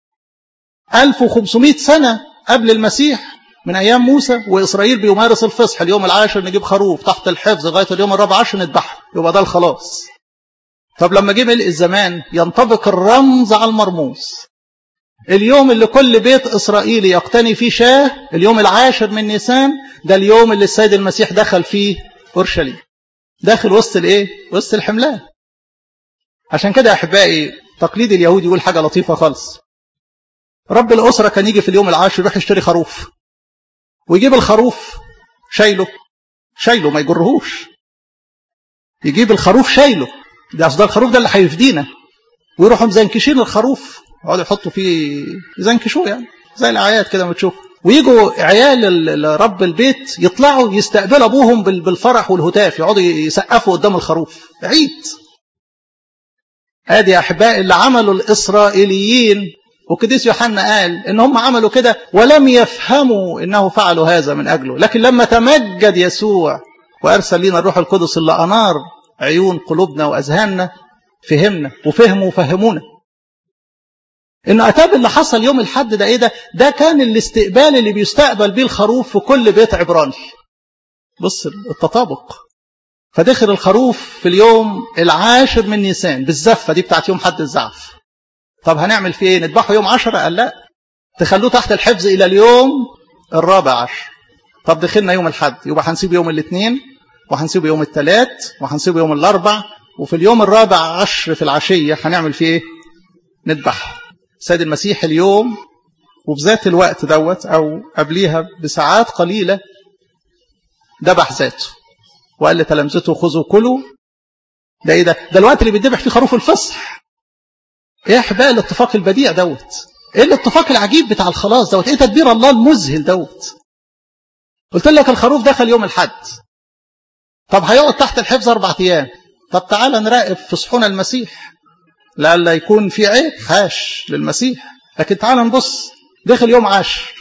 1500 سنة قبل المسيح من أيام موسى وإسرائيل بيمارس الفصح اليوم العاشر نجيب خروف تحت الحفظ لغاية اليوم الرابع عشر نذبحه يبقى ده الخلاص طب لما جه ملء الزمان ينطبق الرمز على المرموز اليوم اللي كل بيت إسرائيلي يقتني فيه شاه اليوم العاشر من نيسان ده اليوم اللي السيد المسيح دخل فيه أورشليم داخل وسط الايه وسط الحملان عشان كده يا احبائي تقليد اليهود يقول حاجه لطيفه خالص رب الاسره كان يجي في اليوم العاشر يروح يشتري خروف ويجيب الخروف شايله شايله ما يجرهوش يجيب الخروف شايله ده اصل الخروف ده اللي هيفدينا ويروحوا مزنكشين الخروف يقعدوا يحطوا فيه يزنكشوه يعني زي الاعياد كده ما تشوف ويجوا عيال رب البيت يطلعوا يستقبلوا ابوهم بالفرح والهتاف يقعدوا يسقفوا قدام الخروف عيد ادي يا احبائي اللي عملوا الاسرائيليين وقديس يوحنا قال ان هم عملوا كده ولم يفهموا انه فعلوا هذا من اجله لكن لما تمجد يسوع وارسل لنا الروح القدس اللي انار عيون قلوبنا واذهاننا فهمنا وفهموا وفهمونا انه اتاب اللي حصل يوم الحد ده ايه ده ده كان الاستقبال اللي بيستقبل بيه الخروف في كل بيت عبراني بص التطابق فدخل الخروف في اليوم العاشر من نيسان بالزفة دي بتاعت يوم حد الزعف طب هنعمل فيه ايه نذبحه يوم عشرة قال لا تخلوه تحت الحفظ الى اليوم الرابع عشر طب دخلنا يوم الحد يبقى هنسيب يوم الاثنين وهنسيبه يوم الثلاث وهنسيبه يوم الاربع وفي اليوم الرابع عشر في العشية هنعمل فيه ايه نذبحه سيد المسيح اليوم وبذات الوقت دوت أو قبليها بساعات قليلة ذبح ذاته وقال لتلامذته خذوا كلوا ده ايه ده ده الوقت اللي بيذبح فيه خروف الفصح ايه احباء الاتفاق البديع دوت ايه الاتفاق العجيب بتاع الخلاص دوت ايه تدبير الله المذهل دوت قلت لك الخروف دخل يوم الحد طب هيقعد تحت الحفظ اربع ايام طب تعالى نراقب في صحون المسيح لألا يكون في عيب حاش للمسيح لكن تعال نبص دخل يوم عشر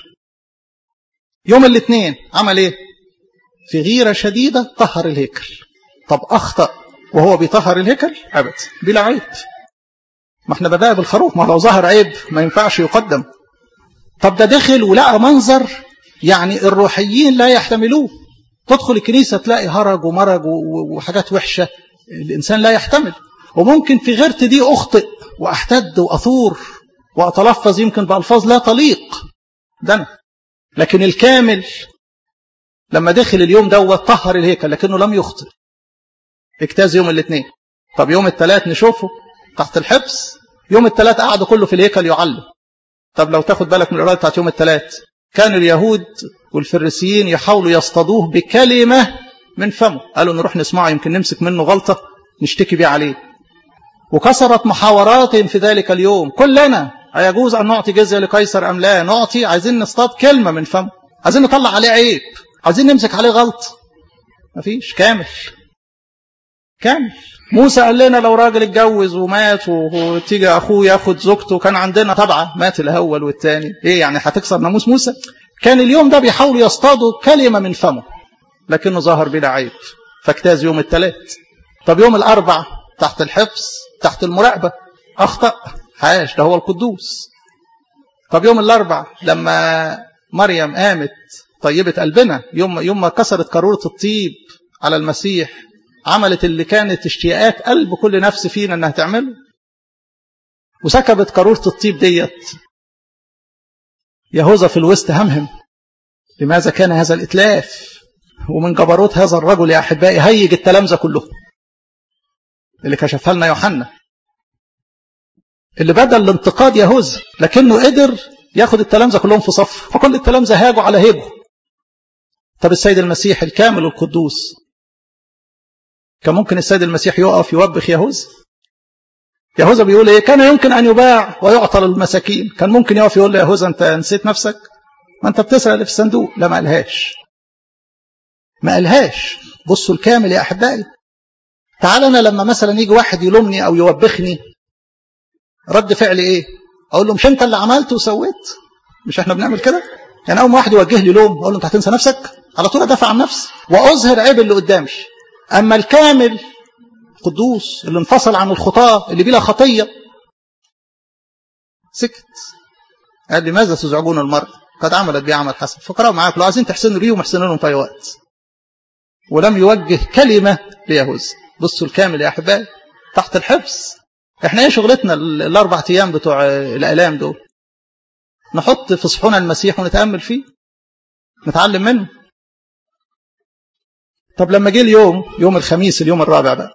يوم الاثنين عمل ايه في غيرة شديدة طهر الهيكل طب أخطأ وهو بيطهر الهيكل أبدا بلا عيب ما احنا بدأ بالخروف ما لو ظهر عيب ما ينفعش يقدم طب ده دخل ولقى منظر يعني الروحيين لا يحتملوه تدخل الكنيسة تلاقي هرج ومرج وحاجات وحشة الإنسان لا يحتمل وممكن في غيرتي دي أخطئ وأحتد وأثور وأتلفظ يمكن بألفاظ لا تليق ده أنا لكن الكامل لما دخل اليوم دوت طهر الهيكل لكنه لم يخطئ اجتاز يوم الاثنين طب يوم الثلاث نشوفه تحت الحبس يوم الثلاث قعدوا كله في الهيكل يعلم طب لو تاخد بالك من القراءة بتاعت يوم الثلاث كان اليهود والفريسيين يحاولوا يصطادوه بكلمة من فمه قالوا نروح نسمعه يمكن نمسك منه غلطة نشتكي بيه عليه وكثرت محاوراتهم في ذلك اليوم كلنا أيجوز أن نعطي جزية لقيصر أم لا نعطي عايزين نصطاد كلمة من فمه عايزين نطلع عليه عيب عايزين نمسك عليه غلط مفيش كامل كامل موسى قال لنا لو راجل اتجوز ومات وتيجي اخوه ياخد زوجته كان عندنا طبعا مات الاول والثاني ايه يعني هتكسر ناموس موسى كان اليوم ده بيحاولوا يصطادوا كلمه من فمه لكنه ظهر بلا عيب فاجتاز يوم الثلاث طب يوم الاربع تحت الحفظ تحت المراقبه اخطا حاش ده هو القدوس طب يوم الاربع لما مريم قامت طيبه قلبنا يوم يوم ما كسرت قاروره الطيب على المسيح عملت اللي كانت اشتياقات قلب كل نفس فينا انها تعمله وسكبت قارورة الطيب ديت يهوذا في الوسط همهم لماذا كان هذا الإتلاف ومن جبروت هذا الرجل يا أحبائي هيج التلامذة كلهم اللي كشفها لنا يوحنا اللي بدل الانتقاد يهوذا لكنه قدر ياخد التلامذة كلهم في صف فكل التلامذة هاجوا على هيبه طب السيد المسيح الكامل القدوس كان ممكن السيد المسيح يقف يوبخ يهوذا يهوذا بيقول ايه كان يمكن ان يباع ويعطى للمساكين كان ممكن يقف يقول له يهوذا انت نسيت نفسك ما انت بتسرق اللي في الصندوق لا ما قالهاش ما قالهاش بصوا الكامل يا احبائي تعال انا لما مثلا يجي واحد يلومني او يوبخني رد فعلي ايه اقول له مش انت اللي عملت وسويت مش احنا بنعمل كده يعني اول ما واحد يوجه لي لوم اقول له انت هتنسى نفسك على طول ادافع عن نفسي واظهر عيب اللي قدامي أما الكامل قدوس اللي انفصل عن الخطاة اللي بلا خطية سكت قال لماذا تزعجون المرء قد عملت بي عمل حسن فقرأوا معاك لو عايزين تحسنوا بيهم احسنوا لهم في أي وقت ولم يوجه كلمة ليهوذا بصوا الكامل يا أحبائي تحت الحفظ احنا ايه شغلتنا الأربع أيام بتوع الآلام دول نحط في صحون المسيح ونتأمل فيه نتعلم منه طب لما جه اليوم يوم الخميس اليوم الرابع بقى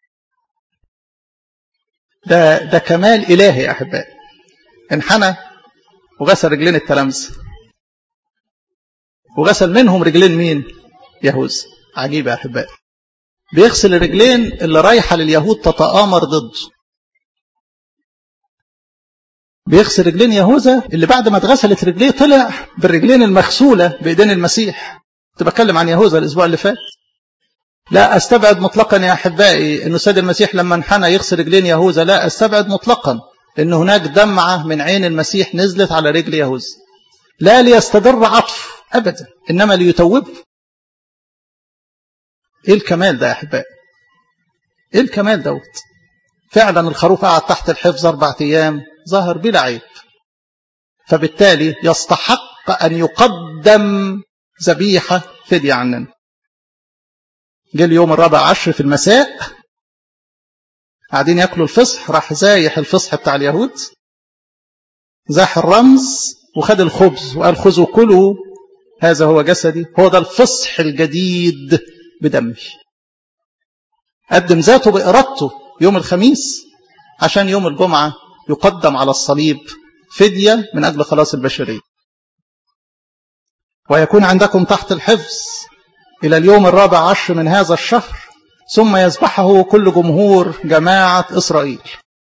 ده ده كمال إلهي يا أحبائي انحنى وغسل رجلين التلامذة وغسل منهم رجلين مين؟ يهوذا عجيب يا أحبائي بيغسل الرجلين اللي رايحة لليهود تتآمر ضده بيغسل رجلين يهوذا اللي بعد ما اتغسلت رجليه طلع بالرجلين المغسولة بإيدين المسيح كنت بتكلم عن يهوذا الأسبوع اللي فات لا أستبعد مطلقا يا أحبائي أن سيد المسيح لما انحنى يغسل رجلين يهوذا لا أستبعد مطلقا أن هناك دمعة من عين المسيح نزلت على رجل يهوذا لا ليستدر عطف أبدا إنما ليتوبه إيه الكمال ده يا أحبائي إيه الكمال دوت فعلا الخروف قعد تحت الحفظ أربعة أيام ظهر بلا عيب فبالتالي يستحق أن يقدم ذبيحة فدية عننا جه اليوم الرابع عشر في المساء قاعدين ياكلوا الفصح راح زايح الفصح بتاع اليهود زاح الرمز وخد الخبز وقال خذوا كلوا هذا هو جسدي هو ده الفصح الجديد بدمي قدم ذاته بإرادته يوم الخميس عشان يوم الجمعة يقدم على الصليب فدية من أجل خلاص البشرية ويكون عندكم تحت الحفظ إلى اليوم الرابع عشر من هذا الشهر ثم يذبحه كل جمهور جماعة إسرائيل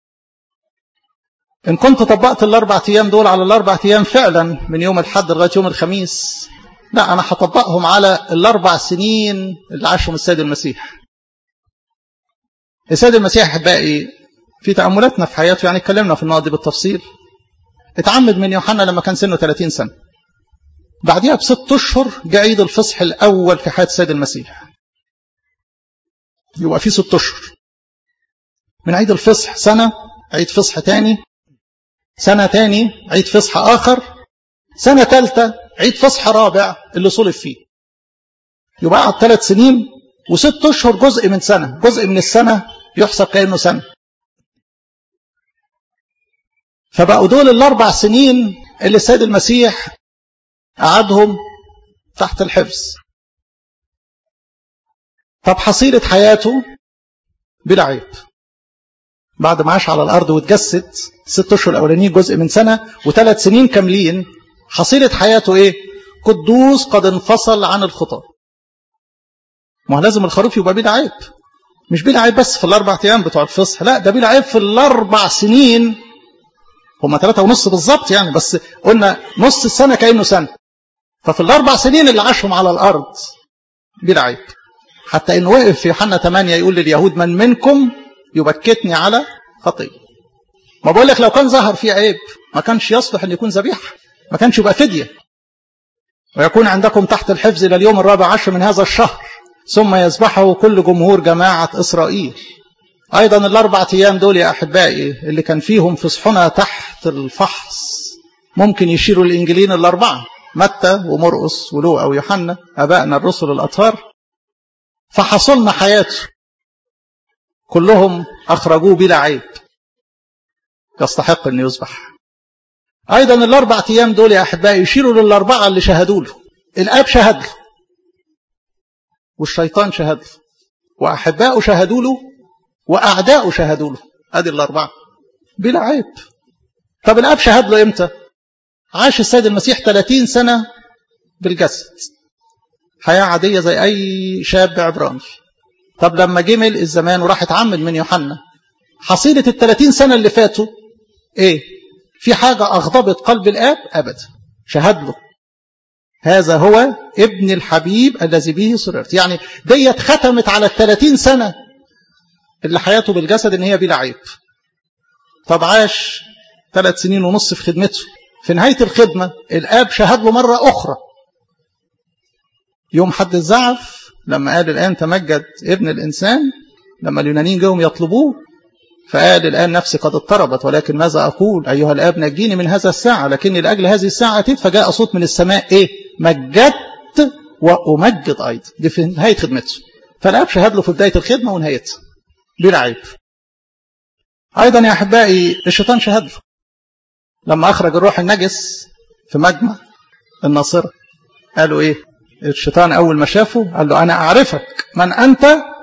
إن كنت طبقت الأربع أيام دول على الأربع أيام فعلا من يوم الحد لغاية يوم الخميس لا أنا هطبقهم على الأربع سنين اللي عاشهم السيد المسيح السيد المسيح أحبائي في تأملاتنا في حياته يعني اتكلمنا في النقط دي بالتفصيل اتعمد من يوحنا لما كان سنه 30 سنة بعدها بست أشهر جاء عيد الفصح الأول في حياة السيد المسيح يبقى في ست أشهر من عيد الفصح سنة عيد فصح تاني سنة تاني عيد فصح آخر سنة ثالثة عيد فصح رابع اللي صلب فيه يبقى قعد ثلاث سنين وست أشهر جزء من سنة جزء من السنة يحسب كأنه سنة فبقوا دول الأربع سنين اللي السيد المسيح قعدهم تحت الحفظ طب حصيلة حياته بلا عيب بعد ما عاش على الأرض واتجسد ست أشهر الأولانيين جزء من سنة وثلاث سنين كاملين حصيلة حياته إيه؟ قدوس قد انفصل عن الخطى ما هو لازم الخروف يبقى بلا عيب مش بلا عيب بس في الأربع أيام بتوع الفصح لا ده بلا عيب في الأربع سنين هما ثلاثة ونص بالظبط يعني بس قلنا نص السنة كأنه سنة ففي الأربع سنين اللي عاشهم على الأرض بلا عيب حتى انه وقف في يوحنا 8 يقول لليهود من منكم يبكتني على خطيه ما بقول لك لو كان ظهر فيه عيب ما كانش يصلح ان يكون ذبيحه ما كانش يبقى فديه ويكون عندكم تحت الحفظ الى اليوم الرابع عشر من هذا الشهر ثم يذبحه كل جمهور جماعه اسرائيل ايضا الاربع ايام دول يا احبائي اللي كان فيهم فصحنا تحت الفحص ممكن يشيروا الانجيلين الاربعه متى ومرقس ولوقا ويوحنا ابائنا الرسل الاطهار فحصلنا حياته كلهم اخرجوه بلا عيب يستحق ان يذبح ايضا الاربع ايام دول يا احبائي يشيروا للاربعه اللي شهدوا له الاب شهد له والشيطان شهد له واحباؤه شهدوا له واعداؤه شهدوا له ادي الاربعه بلا عيب طب الاب شهد له امتى عاش السيد المسيح 30 سنه بالجسد حياه عاديه زي اي شاب عبراني طب لما جه ملء الزمان وراح اتعمد من يوحنا حصيله ال 30 سنه اللي فاتوا ايه في حاجه اغضبت قلب الاب ابدا شهد له هذا هو ابن الحبيب الذي به سررت يعني ديت ختمت على ال 30 سنه اللي حياته بالجسد ان هي بلا عيب طب عاش ثلاث سنين ونص في خدمته في نهاية الخدمة الآب شهد له مرة أخرى يوم حد الزعف لما قال الآن تمجد ابن الإنسان لما اليونانيين جاهم يطلبوه فقال الآن نفسي قد اضطربت ولكن ماذا أقول أيها الآب نجيني من هذا الساعة لكني لأجل هذه الساعة أتيت فجاء صوت من السماء إيه مجدت وأمجد أيضا دي في نهاية خدمته فالآب شهد له في بداية الخدمة ونهايتها بلا عيب أيضا يا أحبائي الشيطان شهد له لما أخرج الروح النجس في مجمع الناصرة قالوا إيه الشيطان أول ما شافه قال له أنا أعرفك من أنت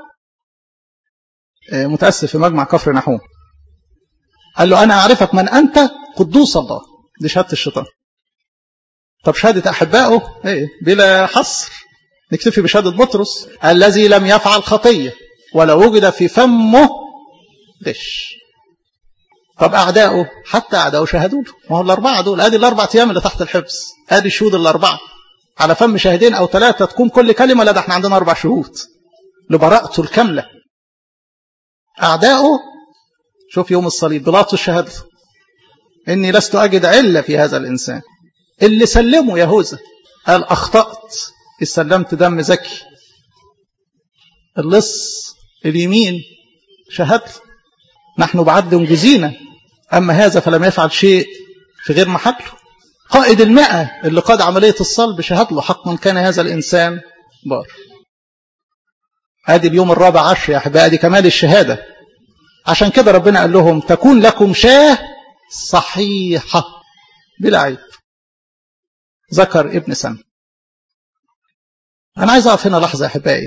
متأسف في مجمع كفر نحوم قال له أنا أعرفك من أنت قدوس الله دي شهادة الشيطان طب شهادة أحبائه إيه بلا حصر نكتفي بشهادة بطرس الذي لم يفعل خطية ولا وجد في فمه غش طب أعداؤه حتى أعداؤه شهدوا له ما هو الأربعة دول أدي الأربع أيام اللي تحت الحبس أدي الشهود الأربعة على فم شاهدين أو ثلاثة تكون كل كلمة لا ده احنا عندنا أربع شهود لبراءته الكاملة أعداؤه شوف يوم الصليب بلاطس شهد إني لست أجد علة في هذا الإنسان اللي سلمه يهوذا قال أخطأت استلمت دم زكي اللص اليمين شهد نحن بعدل جزينا أما هذا فلم يفعل شيء في غير محله قائد المئة اللي قاد عملية الصلب شهد له حقا كان هذا الإنسان بار ادي اليوم الرابع عشر يا احبائي ادي كمال الشهاده عشان كده ربنا قال لهم تكون لكم شاه صحيحه بلا عيب ذكر ابن سنه انا عايز اقف هنا لحظه يا احبائي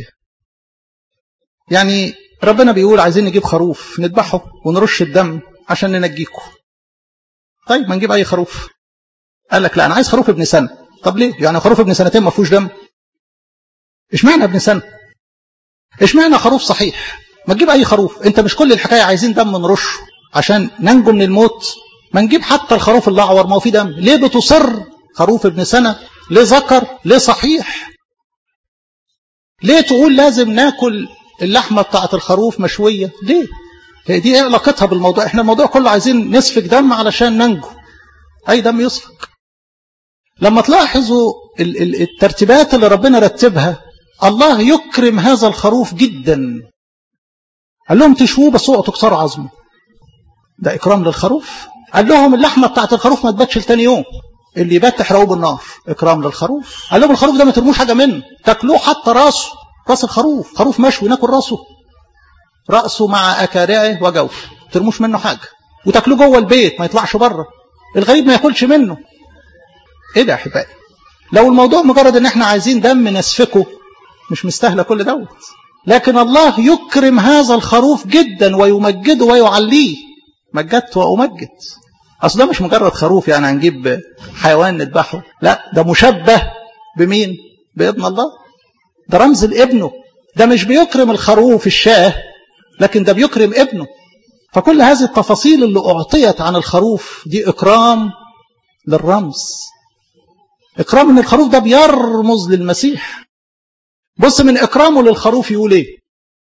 يعني ربنا بيقول عايزين نجيب خروف نذبحه ونرش الدم عشان ننجيكم طيب ما نجيب اي خروف قال لك لا انا عايز خروف ابن سنه طب ليه يعني خروف ابن سنتين ما فيهوش دم اشمعنى ابن سنه اشمعنى خروف صحيح ما تجيب اي خروف انت مش كل الحكايه عايزين دم نرشه عشان ننجو من الموت ما نجيب حتى الخروف الاعور ما هو فيه دم ليه بتصر خروف ابن سنه ليه ذكر ليه صحيح ليه تقول لازم ناكل اللحمه بتاعه الخروف مشويه ليه هي دي ايه علاقتها بالموضوع احنا الموضوع كله عايزين نسفك دم علشان ننجو اي دم يسفك لما تلاحظوا الترتيبات اللي ربنا رتبها الله يكرم هذا الخروف جدا قال لهم تشووه بس اوعوا تكسروا عظمه ده اكرام للخروف قال لهم اللحمه بتاعت الخروف ما تباتش لتاني يوم اللي يبات تحرقوه بالنار اكرام للخروف قال لهم الخروف ده ما ترموش حاجه منه تاكلوه حتى راسه راس الخروف خروف مشوي ناكل راسه راسه مع اكارعه وجوفه ما ترموش منه حاجه وتاكلوه جوه البيت ما يطلعش بره الغريب ما ياكلش منه ايه ده يا احبائي لو الموضوع مجرد ان احنا عايزين دم نسفكه مش مستاهله كل دوت لكن الله يكرم هذا الخروف جدا ويمجده ويعليه مجدت وامجد اصل ده مش مجرد خروف يعني هنجيب حيوان نذبحه لا ده مشبه بمين بابن الله ده رمز لابنه ده مش بيكرم الخروف الشاه لكن ده بيكرم ابنه فكل هذه التفاصيل اللي اعطيت عن الخروف دي اكرام للرمز اكرام ان الخروف ده بيرمز للمسيح بص من إكرامه للخروف يقول إيه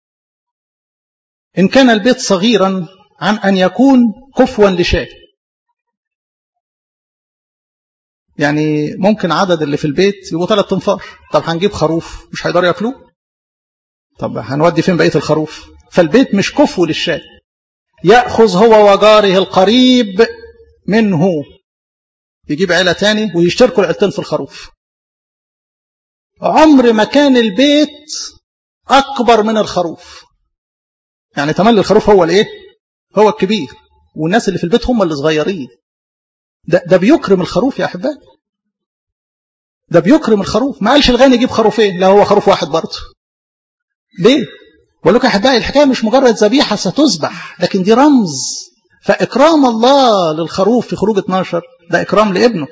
إن كان البيت صغيرا عن أن يكون كفوا لشاة يعني ممكن عدد اللي في البيت يبقوا ثلاث انفار طب هنجيب خروف مش هيقدروا ياكلوه طب هنودي فين بقيه الخروف فالبيت مش كفو للشاة ياخذ هو وجاره القريب منه يجيب عيله تاني ويشتركوا العيلتين في الخروف عمر ما كان البيت اكبر من الخروف يعني تملي الخروف هو الايه هو الكبير والناس اللي في البيت هم اللي صغيرين ده, ده بيكرم الخروف يا احبائي ده بيكرم الخروف ما قالش الغني يجيب خروفين لا هو خروف واحد برضه ليه بقول لكم يا احبائي الحكايه مش مجرد ذبيحه ستذبح لكن دي رمز فاكرام الله للخروف في خروج 12 ده اكرام لابنه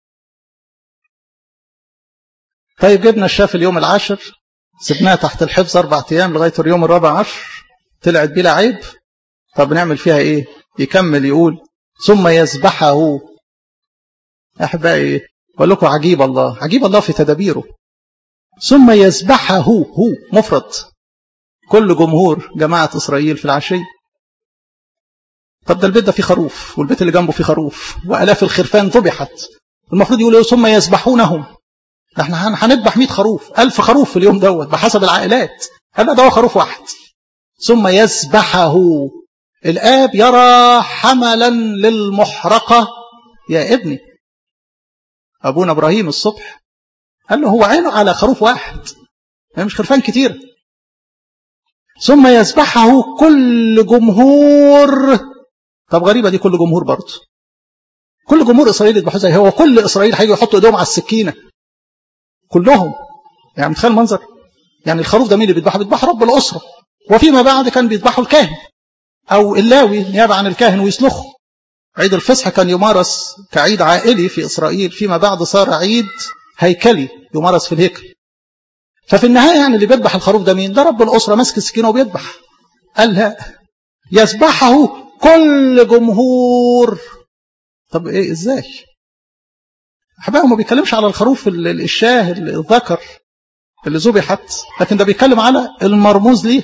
طيب جبنا الشاف اليوم العاشر سبناها تحت الحفظ اربع ايام لغايه اليوم الرابع عشر طلعت بلا عيب طب نعمل فيها ايه يكمل يقول ثم يذبحه احبائي بقول لكم عجيب الله عجيب الله في تدابيره ثم يذبحه هو مفرد كل جمهور جماعة إسرائيل في العشية طب ده البيت ده فيه خروف والبيت اللي جنبه فيه خروف وآلاف الخرفان ذبحت المفروض يقولوا ثم يذبحونهم احنا هنذبح 100 خروف 1000 خروف في اليوم دوت بحسب العائلات هذا ده هو خروف واحد ثم يذبحه الآب يرى حملا للمحرقة يا ابني أبونا إبراهيم الصبح قال له هو عينه على خروف واحد يعني مش خرفان كتير ثم يذبحه كل جمهور طب غريبة دي كل جمهور برضه كل جمهور إسرائيل يذبحوا زي هو كل إسرائيل هيجوا يحطوا إيديهم على السكينة كلهم يعني متخيل المنظر يعني الخروف ده مين اللي بيذبحه بيذبحه رب الأسرة وفيما بعد كان بيذبحه الكاهن أو اللاوي نيابة عن الكاهن ويسلخه عيد الفصح كان يمارس كعيد عائلي في إسرائيل فيما بعد صار عيد هيكلي يمارس في الهيكل ففي النهاية يعني اللي بيذبح الخروف ده مين ده رب الأسرة ماسك السكينة وبيذبح قال لا يذبحه كل جمهور طب ايه ازاي احبائي ما بيتكلمش على الخروف الشاه الذكر اللي ذبحت لكن ده بيتكلم على المرموز ليه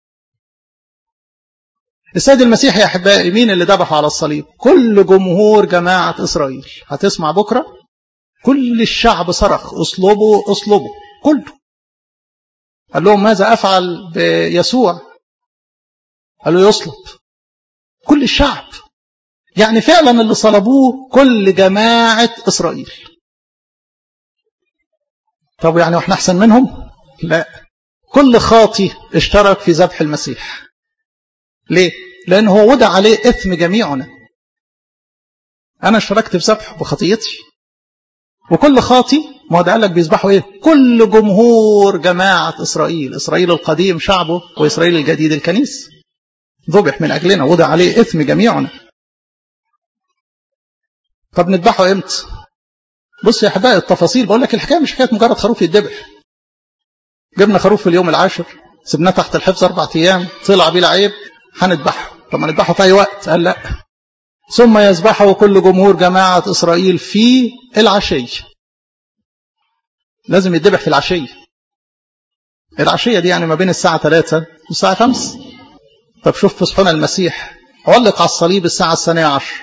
السيد المسيح يا احبائي مين اللي ذبحه على الصليب كل جمهور جماعه اسرائيل هتسمع بكره كل الشعب صرخ اصلبوا اصلبوا كله قال لهم ماذا افعل بيسوع قالوا يصلب كل الشعب يعني فعلا اللي صلبوه كل جماعه اسرائيل طب يعني واحنا احسن منهم لا كل خاطي اشترك في ذبح المسيح ليه لان هو وضع عليه اثم جميعنا انا اشتركت في ذبحه بخطيتي وكل خاطي ما هو ده قال لك بيذبحوا ايه كل جمهور جماعه اسرائيل اسرائيل القديم شعبه واسرائيل الجديد الكنيس ذبح من اجلنا وضع عليه اثم جميعنا طب نذبحه امتى بص يا احبائي التفاصيل بقول لك الحكايه مش حكايه مجرد خروف يتذبح جبنا خروف في اليوم العاشر سبناه تحت الحفظ اربع ايام طلع بلا عيب هنذبحه طب ما نذبحه في اي وقت قال لا ثم يذبحه كل جمهور جماعه اسرائيل في العشيه لازم يتذبح في العشيه العشيه دي يعني ما بين الساعه 3 والساعه 5 طب شوف في صحون المسيح علق على الصليب الساعه الثانيه عشر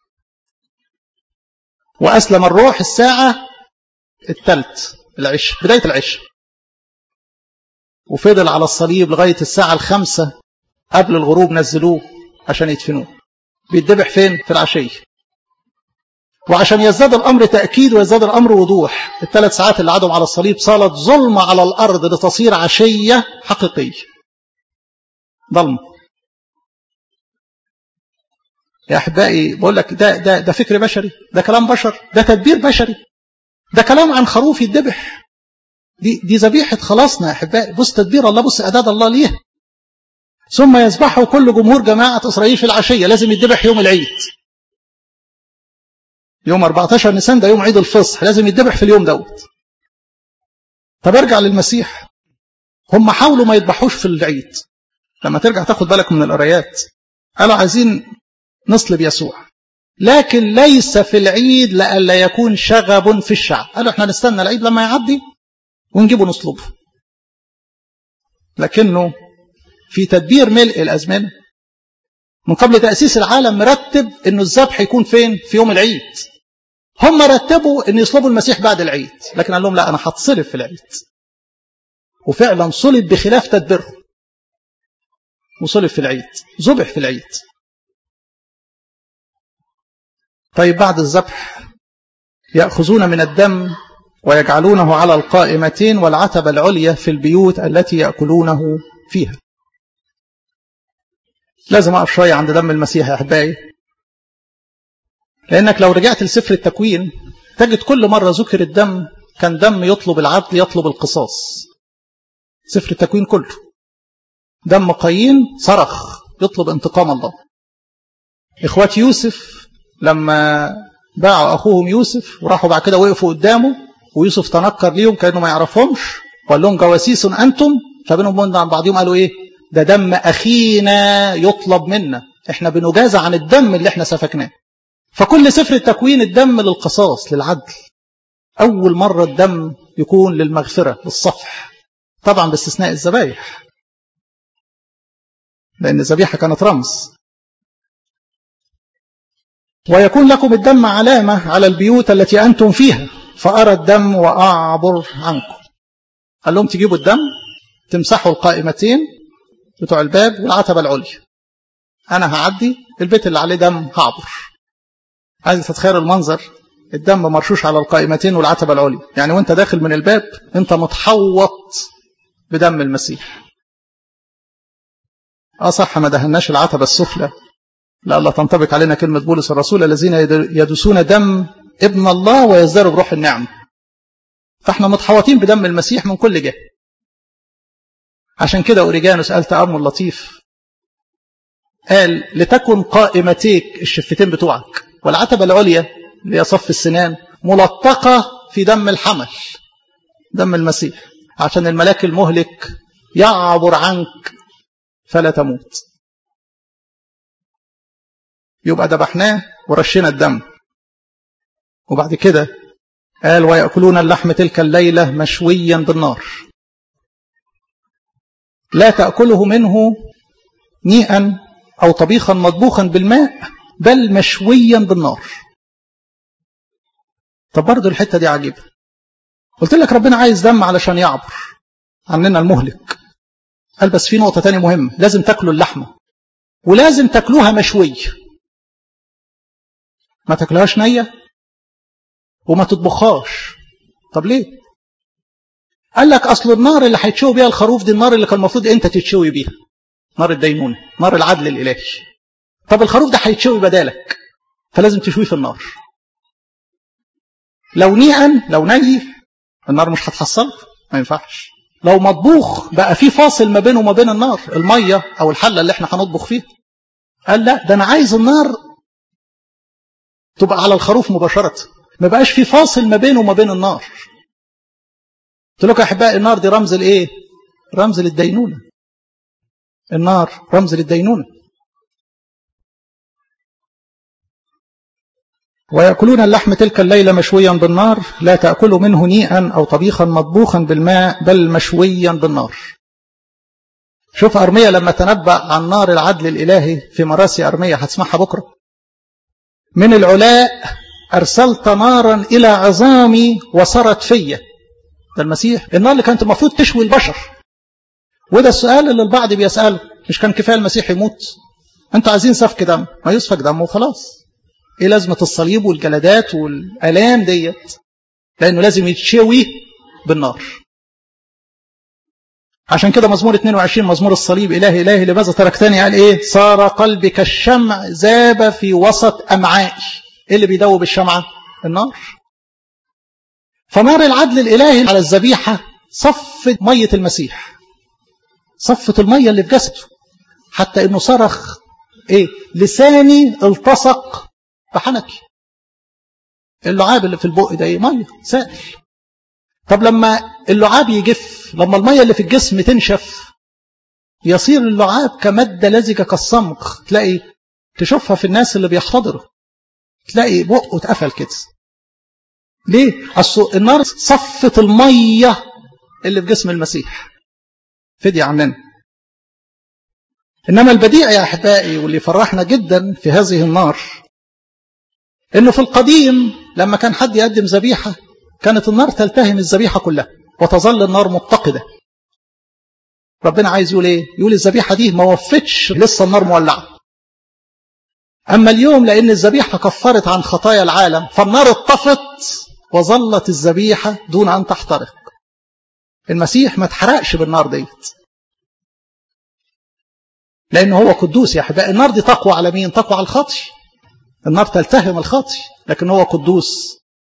وأسلم الروح الساعة الثالث العشاء بداية العشاء وفضل على الصليب لغاية الساعة الخامسة قبل الغروب نزلوه عشان يدفنوه بيتذبح فين في العشية وعشان يزداد الأمر تأكيد ويزداد الأمر وضوح الثلاث ساعات اللي قعدوا على الصليب صارت ظلمة على الأرض لتصير عشية حقيقية ظلمة يا احبائي بقول لك ده ده ده فكر بشري ده كلام بشر ده تدبير بشري ده كلام عن خروف يتذبح دي دي ذبيحه خلاصنا يا احبائي بص تدبير الله بص اعداد الله ليها ثم يذبحه كل جمهور جماعه اسرائيل في العشيه لازم يتذبح يوم العيد يوم 14 نيسان ده يوم عيد الفصح لازم يتذبح في اليوم دوت طب ارجع للمسيح هم حاولوا ما يذبحوش في العيد لما ترجع تاخد بالك من القرايات قالوا عايزين نصلب يسوع لكن ليس في العيد لئلا يكون شغب في الشعب قالوا احنا نستنى العيد لما يعدي ونجيبه نصلبه لكنه في تدبير ملء الأزمنة من قبل تأسيس العالم مرتب أنه الذبح يكون فين في يوم العيد هم رتبوا أن يصلبوا المسيح بعد العيد لكن قال لهم لا أنا هتصلب في العيد وفعلا صلب بخلاف تدبيره وصلب في العيد ذبح في العيد طيب بعد الذبح يأخذون من الدم ويجعلونه على القائمتين والعتبة العليا في البيوت التي يأكلونه فيها لازم أقف شوية عند دم المسيح يا أحبائي لأنك لو رجعت لسفر التكوين تجد كل مرة ذكر الدم كان دم يطلب العدل يطلب القصاص سفر التكوين كله دم قايين صرخ يطلب انتقام الله إخوات يوسف لما باعوا أخوهم يوسف وراحوا بعد كده وقفوا قدامه ويوسف تنكر ليهم كأنه ما يعرفهمش وقال لهم جواسيس أنتم فبينهم وبين بعضهم قالوا إيه ده دم أخينا يطلب منا احنا بنجازى عن الدم اللي احنا سفكناه فكل سفر التكوين الدم للقصاص للعدل أول مرة الدم يكون للمغفرة للصفح طبعا باستثناء الذبايح لأن الذبيحة كانت رمز ويكون لكم الدم علامة على البيوت التي أنتم فيها فأرى الدم وأعبر عنكم قال لهم تجيبوا الدم تمسحوا القائمتين بتوع الباب والعتبة العليا أنا هعدي البيت اللي عليه دم هعبر عايز تتخيل المنظر الدم مرشوش على القائمتين والعتبة العليا يعني وانت داخل من الباب انت متحوط بدم المسيح اه صح ما دهناش العتبة السفلى لا الله تنطبق علينا كلمة بولس الرسول الذين يدسون دم ابن الله ويزدروا بروح النعم فاحنا متحوطين بدم المسيح من كل جهة عشان كده أوريجانوس قال تأمل لطيف قال لتكن قائمتيك الشفتين بتوعك والعتبة العليا اللي هي صف السنان ملطقة في دم الحمل دم المسيح عشان الملاك المهلك يعبر عنك فلا تموت يبقى ذبحناه ورشينا الدم وبعد كده قال ويأكلون اللحم تلك الليلة مشويا بالنار لا تأكله منه نيئا أو طبيخا مطبوخا بالماء بل مشويا بالنار طب برضه الحتة دي عجيبة قلت لك ربنا عايز دم علشان يعبر عننا المهلك قال بس في نقطة تانية مهمة لازم تاكلوا اللحمة ولازم تاكلوها مشوية ما تاكلهاش نية وما تطبخهاش طب ليه قال لك اصل النار اللي هيتشوي بيها الخروف دي النار اللي كان المفروض انت تتشوي بيها نار الدينونة نار العدل الالهي طب الخروف ده هيتشوي بدالك فلازم تشويه في النار لو نيئا لو ني النار مش هتحصل ما ينفعش لو مطبوخ بقى في فاصل ما بينه وما بين النار المية او الحلة اللي احنا هنطبخ فيها قال لا ده انا عايز النار تبقى على الخروف مباشرة ما بقاش في فاصل ما بينه وما بين النار قلت لكم يا احبائي النار دي رمز لايه رمز للدينونه النار رمز للدينونه ويأكلون اللحم تلك الليلة مشويا بالنار لا تأكلوا منه نيئا أو طبيخا مطبوخا بالماء بل مشويا بالنار شوف أرمية لما تنبأ عن نار العدل الإلهي في مراسي أرمية هتسمعها بكرة من العلاء أرسلت نارا إلى عظامي وصرت فيا ده المسيح النار اللي كانت المفروض تشوي البشر وده السؤال اللي البعض بيسأله مش كان كفاية المسيح يموت انتوا عايزين سفك دم ما يسفك دم وخلاص ايه لازمة الصليب والجلدات والآلام ديت لأنه لازم يتشوي بالنار عشان كده مزمور 22 مزمور الصليب إلهي إلهي لماذا تركتني قال إيه صار قلبي كالشمع ذاب في وسط أمعائي إيه اللي بيدوب الشمعة النار فنار العدل الإلهي على الذبيحة صفت مية المسيح صفت المية اللي في جسده حتى إنه صرخ إيه لساني التصق بحنكي اللعاب اللي في البق ده إيه مية سائل طب لما اللعاب يجف لما المية اللي في الجسم تنشف يصير اللعاب كمادة لزجة كالصمغ تلاقي تشوفها في الناس اللي بيحتضروا تلاقي بقه اتقفل كده ليه؟ أصل النار صفت المية اللي في جسم المسيح فدية عننا إنما البديع يا أحبائي واللي فرحنا جدا في هذه النار إنه في القديم لما كان حد يقدم ذبيحة كانت النار تلتهم الذبيحة كلها وتظل النار متقدة ربنا عايز يقول ايه يقول الذبيحة دي ما وفتش لسه النار مولعة أما اليوم لأن الذبيحة كفرت عن خطايا العالم فالنار اتطفت وظلت الذبيحة دون أن تحترق المسيح ما اتحرقش بالنار ديت لأنه هو قدوس يا أحبائي النار دي تقوى على مين تقوى على الخطي النار تلتهم الخطي لكن هو قدوس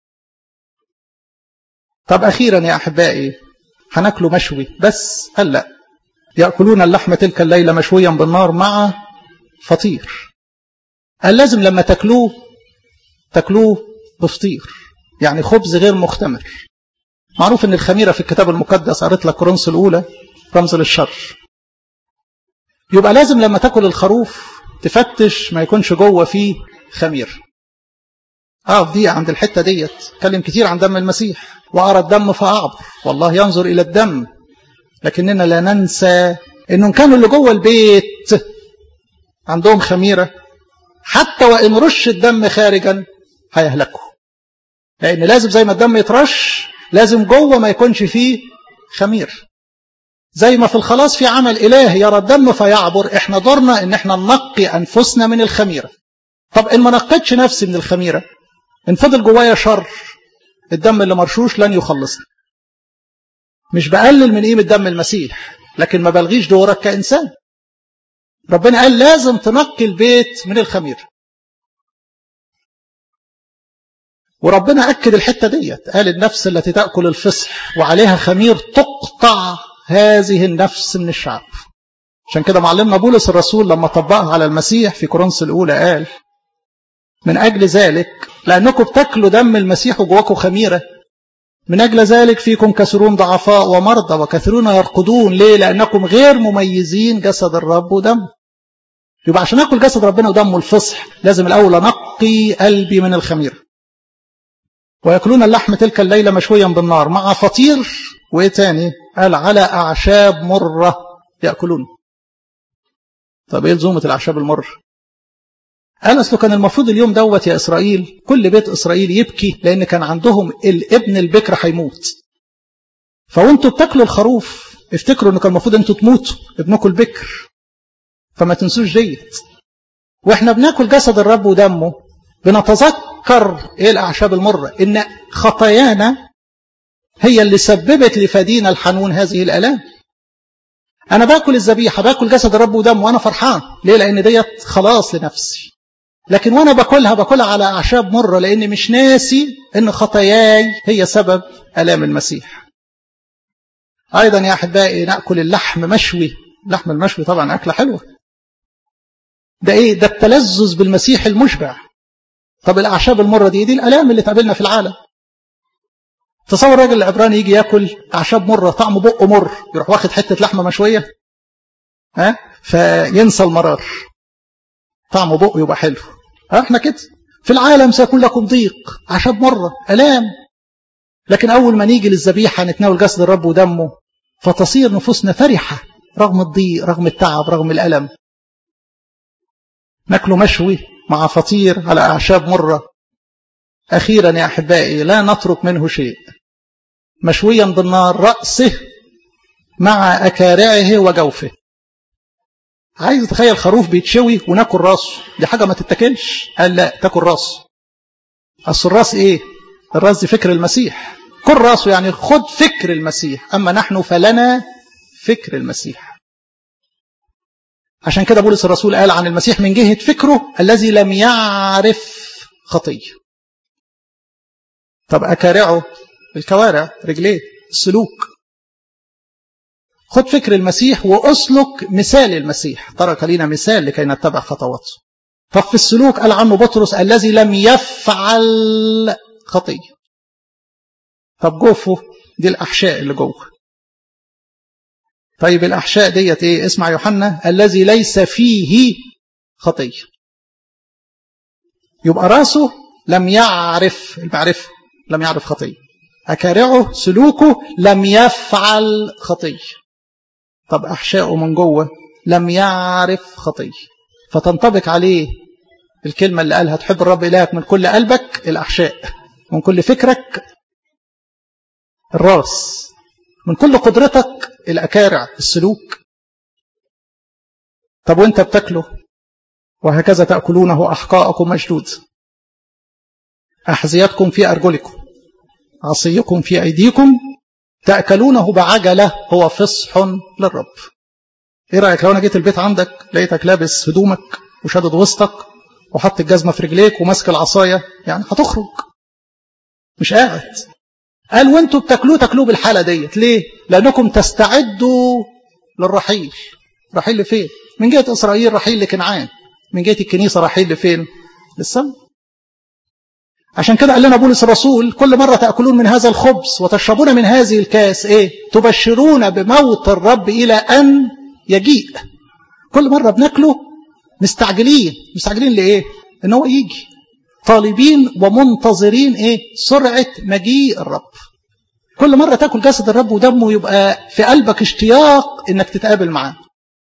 طب أخيرا يا أحبائي هناكله مشوي بس قال لا يأكلون اللحم تلك الليلة مشويا بالنار مع فطير قال لازم لما تاكلوه تاكلوه بفطير يعني خبز غير مختمر معروف ان الخميره في الكتاب المقدس قريت لك كورنثوس الاولى رمز للشر يبقى لازم لما تاكل الخروف تفتش ما يكونش جوه فيه خمير اقف دي عند الحته ديت اتكلم كتير عن دم المسيح وارى الدم فاعبر والله ينظر الى الدم لكننا لا ننسى انهم كانوا اللي جوه البيت عندهم خميره حتى وان رش الدم خارجا هيهلكوا لان لازم زي ما الدم يترش لازم جوه ما يكونش فيه خمير زي ما في الخلاص في عمل إله يرى الدم فيعبر احنا دورنا ان احنا ننقي انفسنا من الخميرة طب ان ما نقيتش نفسي من الخميرة ان فضل جوايا شر الدم اللي مرشوش لن يخلصني مش بقلل من قيمة دم المسيح لكن ما بلغيش دورك كإنسان ربنا قال لازم تنقي البيت من الخمير وربنا أكد الحتة ديت قال النفس التي تأكل الفصح وعليها خمير تقطع هذه النفس من الشعب عشان كده معلمنا بولس الرسول لما طبقها على المسيح في كورنثوس الأولى قال من أجل ذلك لأنكم بتاكلوا دم المسيح وجواكم خميرة من أجل ذلك فيكم كثيرون ضعفاء ومرضى وكثيرون يرقدون ليه لأنكم غير مميزين جسد الرب ودم يبقى عشان أكل جسد ربنا ودمه الفصح لازم الأول أنقي قلبي من الخميرة ويأكلون اللحم تلك الليلة مشويا بالنار مع فطير وإيه تاني قال على أعشاب مرة يأكلون طب إيه لزومة الأعشاب المرة قال أصله كان المفروض اليوم دوت يا إسرائيل كل بيت إسرائيل يبكي لأن كان عندهم الابن البكر هيموت فوانتوا بتاكلوا الخروف افتكروا انه كان المفروض انتوا تموتوا ابنكم البكر فما تنسوش ديت واحنا بناكل جسد الرب ودمه بنتذكر ايه الاعشاب المره ان خطايانا هي اللي سببت لفدينا الحنون هذه الالام انا باكل الذبيحه باكل جسد الرب ودمه وانا فرحان ليه لان ديت خلاص لنفسي لكن وانا باكلها باكلها على اعشاب مره لاني مش ناسي ان خطاياي هي سبب الام المسيح ايضا يا احبائي ناكل اللحم مشوي اللحم المشوي طبعا اكله حلوه ده ايه ده التلذذ بالمسيح المشبع طب الاعشاب المره دي دي الالام اللي تقابلنا في العالم تصور راجل العبراني يجي ياكل اعشاب مره طعم بقه مر يروح واخد حته لحمه مشويه ها فينسى المرار طعم بقه يبقى حلو احنا كده في العالم سيكون لكم ضيق اعشاب مره الام لكن اول ما نيجي للذبيحه نتناول جسد الرب ودمه فتصير نفوسنا فرحه رغم الضيق رغم التعب رغم الالم ناكله مشوي مع فطير على أعشاب مرة أخيرا يا أحبائي لا نترك منه شيء مشويا بالنار رأسه مع أكارعه وجوفه عايز تخيل خروف بيتشوي وناكل راسه دي حاجة ما تتاكلش قال لا تاكل راسه أصل الراس إيه الراس دي فكر المسيح كل راسه يعني خد فكر المسيح أما نحن فلنا فكر المسيح عشان كده بولس الرسول قال عن المسيح من جهة فكره الذي لم يعرف خطية طب أكارعه الكوارع رجليه السلوك خد فكر المسيح وأسلك مثال المسيح ترك لنا مثال لكي نتبع خطواته طب في السلوك قال عنه بطرس الذي لم يفعل خطية طب جوفه دي الأحشاء اللي جوه طيب الأحشاء ديت إيه اسمع يوحنا الذي ليس فيه خطية يبقى راسه لم يعرف المعرفة لم يعرف خطية أكارعه سلوكه لم يفعل خطية طب أحشائه من جوه لم يعرف خطية فتنطبق عليه الكلمة اللي قالها تحب الرب إلهك من كل قلبك الأحشاء من كل فكرك الراس من كل قدرتك الأكارع السلوك طب وانت بتاكله وهكذا تأكلونه أحقاءكم مشدود أحذيتكم في أرجلكم عصيكم في أيديكم تأكلونه بعجلة هو فصح للرب ايه رأيك لو انا جيت البيت عندك لقيتك لابس هدومك وشادد وسطك وحط الجزمة في رجليك وماسك العصاية يعني هتخرج مش قاعد قال وانتوا بتاكلوه تاكلوه بالحالة ديت ليه لأنكم تستعدوا للرحيل رحيل لفين من جهة إسرائيل رحيل لكنعان من جهة الكنيسة رحيل لفين للسماء عشان كده قال لنا بولس الرسول كل مرة تأكلون من هذا الخبز وتشربون من هذه الكاس ايه تبشرون بموت الرب إلى أن يجيء كل مرة بناكله مستعجلين مستعجلين لإيه إن هو يجي طالبين ومنتظرين إيه سرعة مجيء الرب كل مرة تاكل جسد الرب ودمه يبقى في قلبك اشتياق إنك تتقابل معاه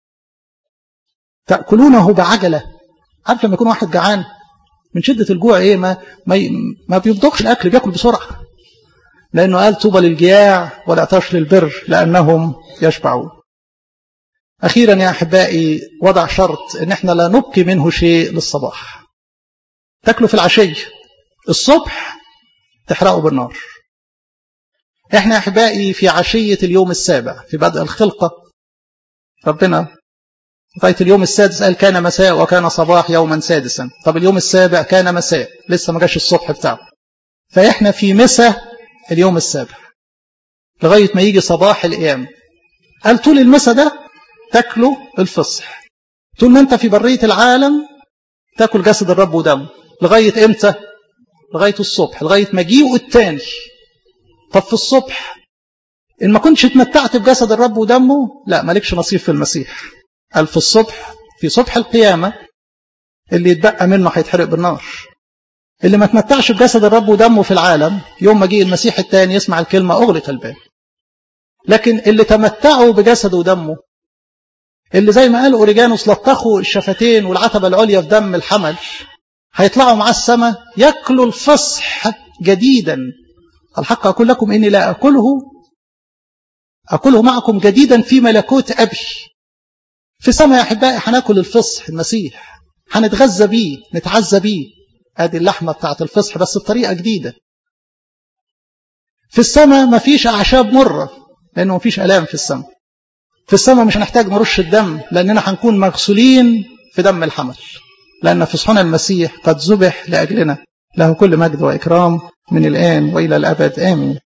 تأكلونه بعجلة عارف لما يكون واحد جعان من شدة الجوع ايه ما ما ما بيبضخش الاكل بياكل بسرعة لانه قال طوبى للجياع والعطاش للبر لانهم يشبعون اخيرا يا احبائي وضع شرط ان احنا لا نبقي منه شيء للصباح تاكله في العشية الصبح تحرقه بالنار احنا يا احبائي في عشية اليوم السابع في بدء الخلقة ربنا لغايه اليوم السادس قال كان مساء وكان صباح يوما سادسا طب اليوم السابع كان مساء لسه ما جاش الصبح بتاعه فاحنا في مساء اليوم السابع لغايه ما يجي صباح القيامه قال طول المساء ده تاكله الفصح طول ما انت في بريه العالم تاكل جسد الرب ودمه لغايه امتى لغايه الصبح لغايه مجيئه الثاني طب في الصبح ان ما كنتش اتمتعت بجسد الرب ودمه لا مالكش نصيب في المسيح قال في الصبح في صبح القيامة اللي يتبقى منه هيتحرق بالنار اللي ما تمتعش بجسد الرب ودمه في العالم يوم ما جه المسيح الثاني يسمع الكلمة أغلق الباب لكن اللي تمتعوا بجسده ودمه اللي زي ما قال أوريجانوس لطخوا الشفتين والعتبة العليا في دم الحمل هيطلعوا مع السماء ياكلوا الفصح جديدا الحق أقول لكم إني لا أكله أكله معكم جديدا في ملكوت أبي في السماء يا أحبائي هناكل الفصح المسيح هنتغذى بيه نتعزى بيه ادي اللحمة بتاعت الفصح بس بطريقة جديدة في السماء مفيش أعشاب مرة لأنه مفيش ألام في السماء في السماء مش هنحتاج نرش الدم لأننا هنكون مغسولين في دم الحمل لأن فصحنا المسيح قد ذبح لأجلنا له كل مجد وإكرام من الآن وإلى الأبد آمين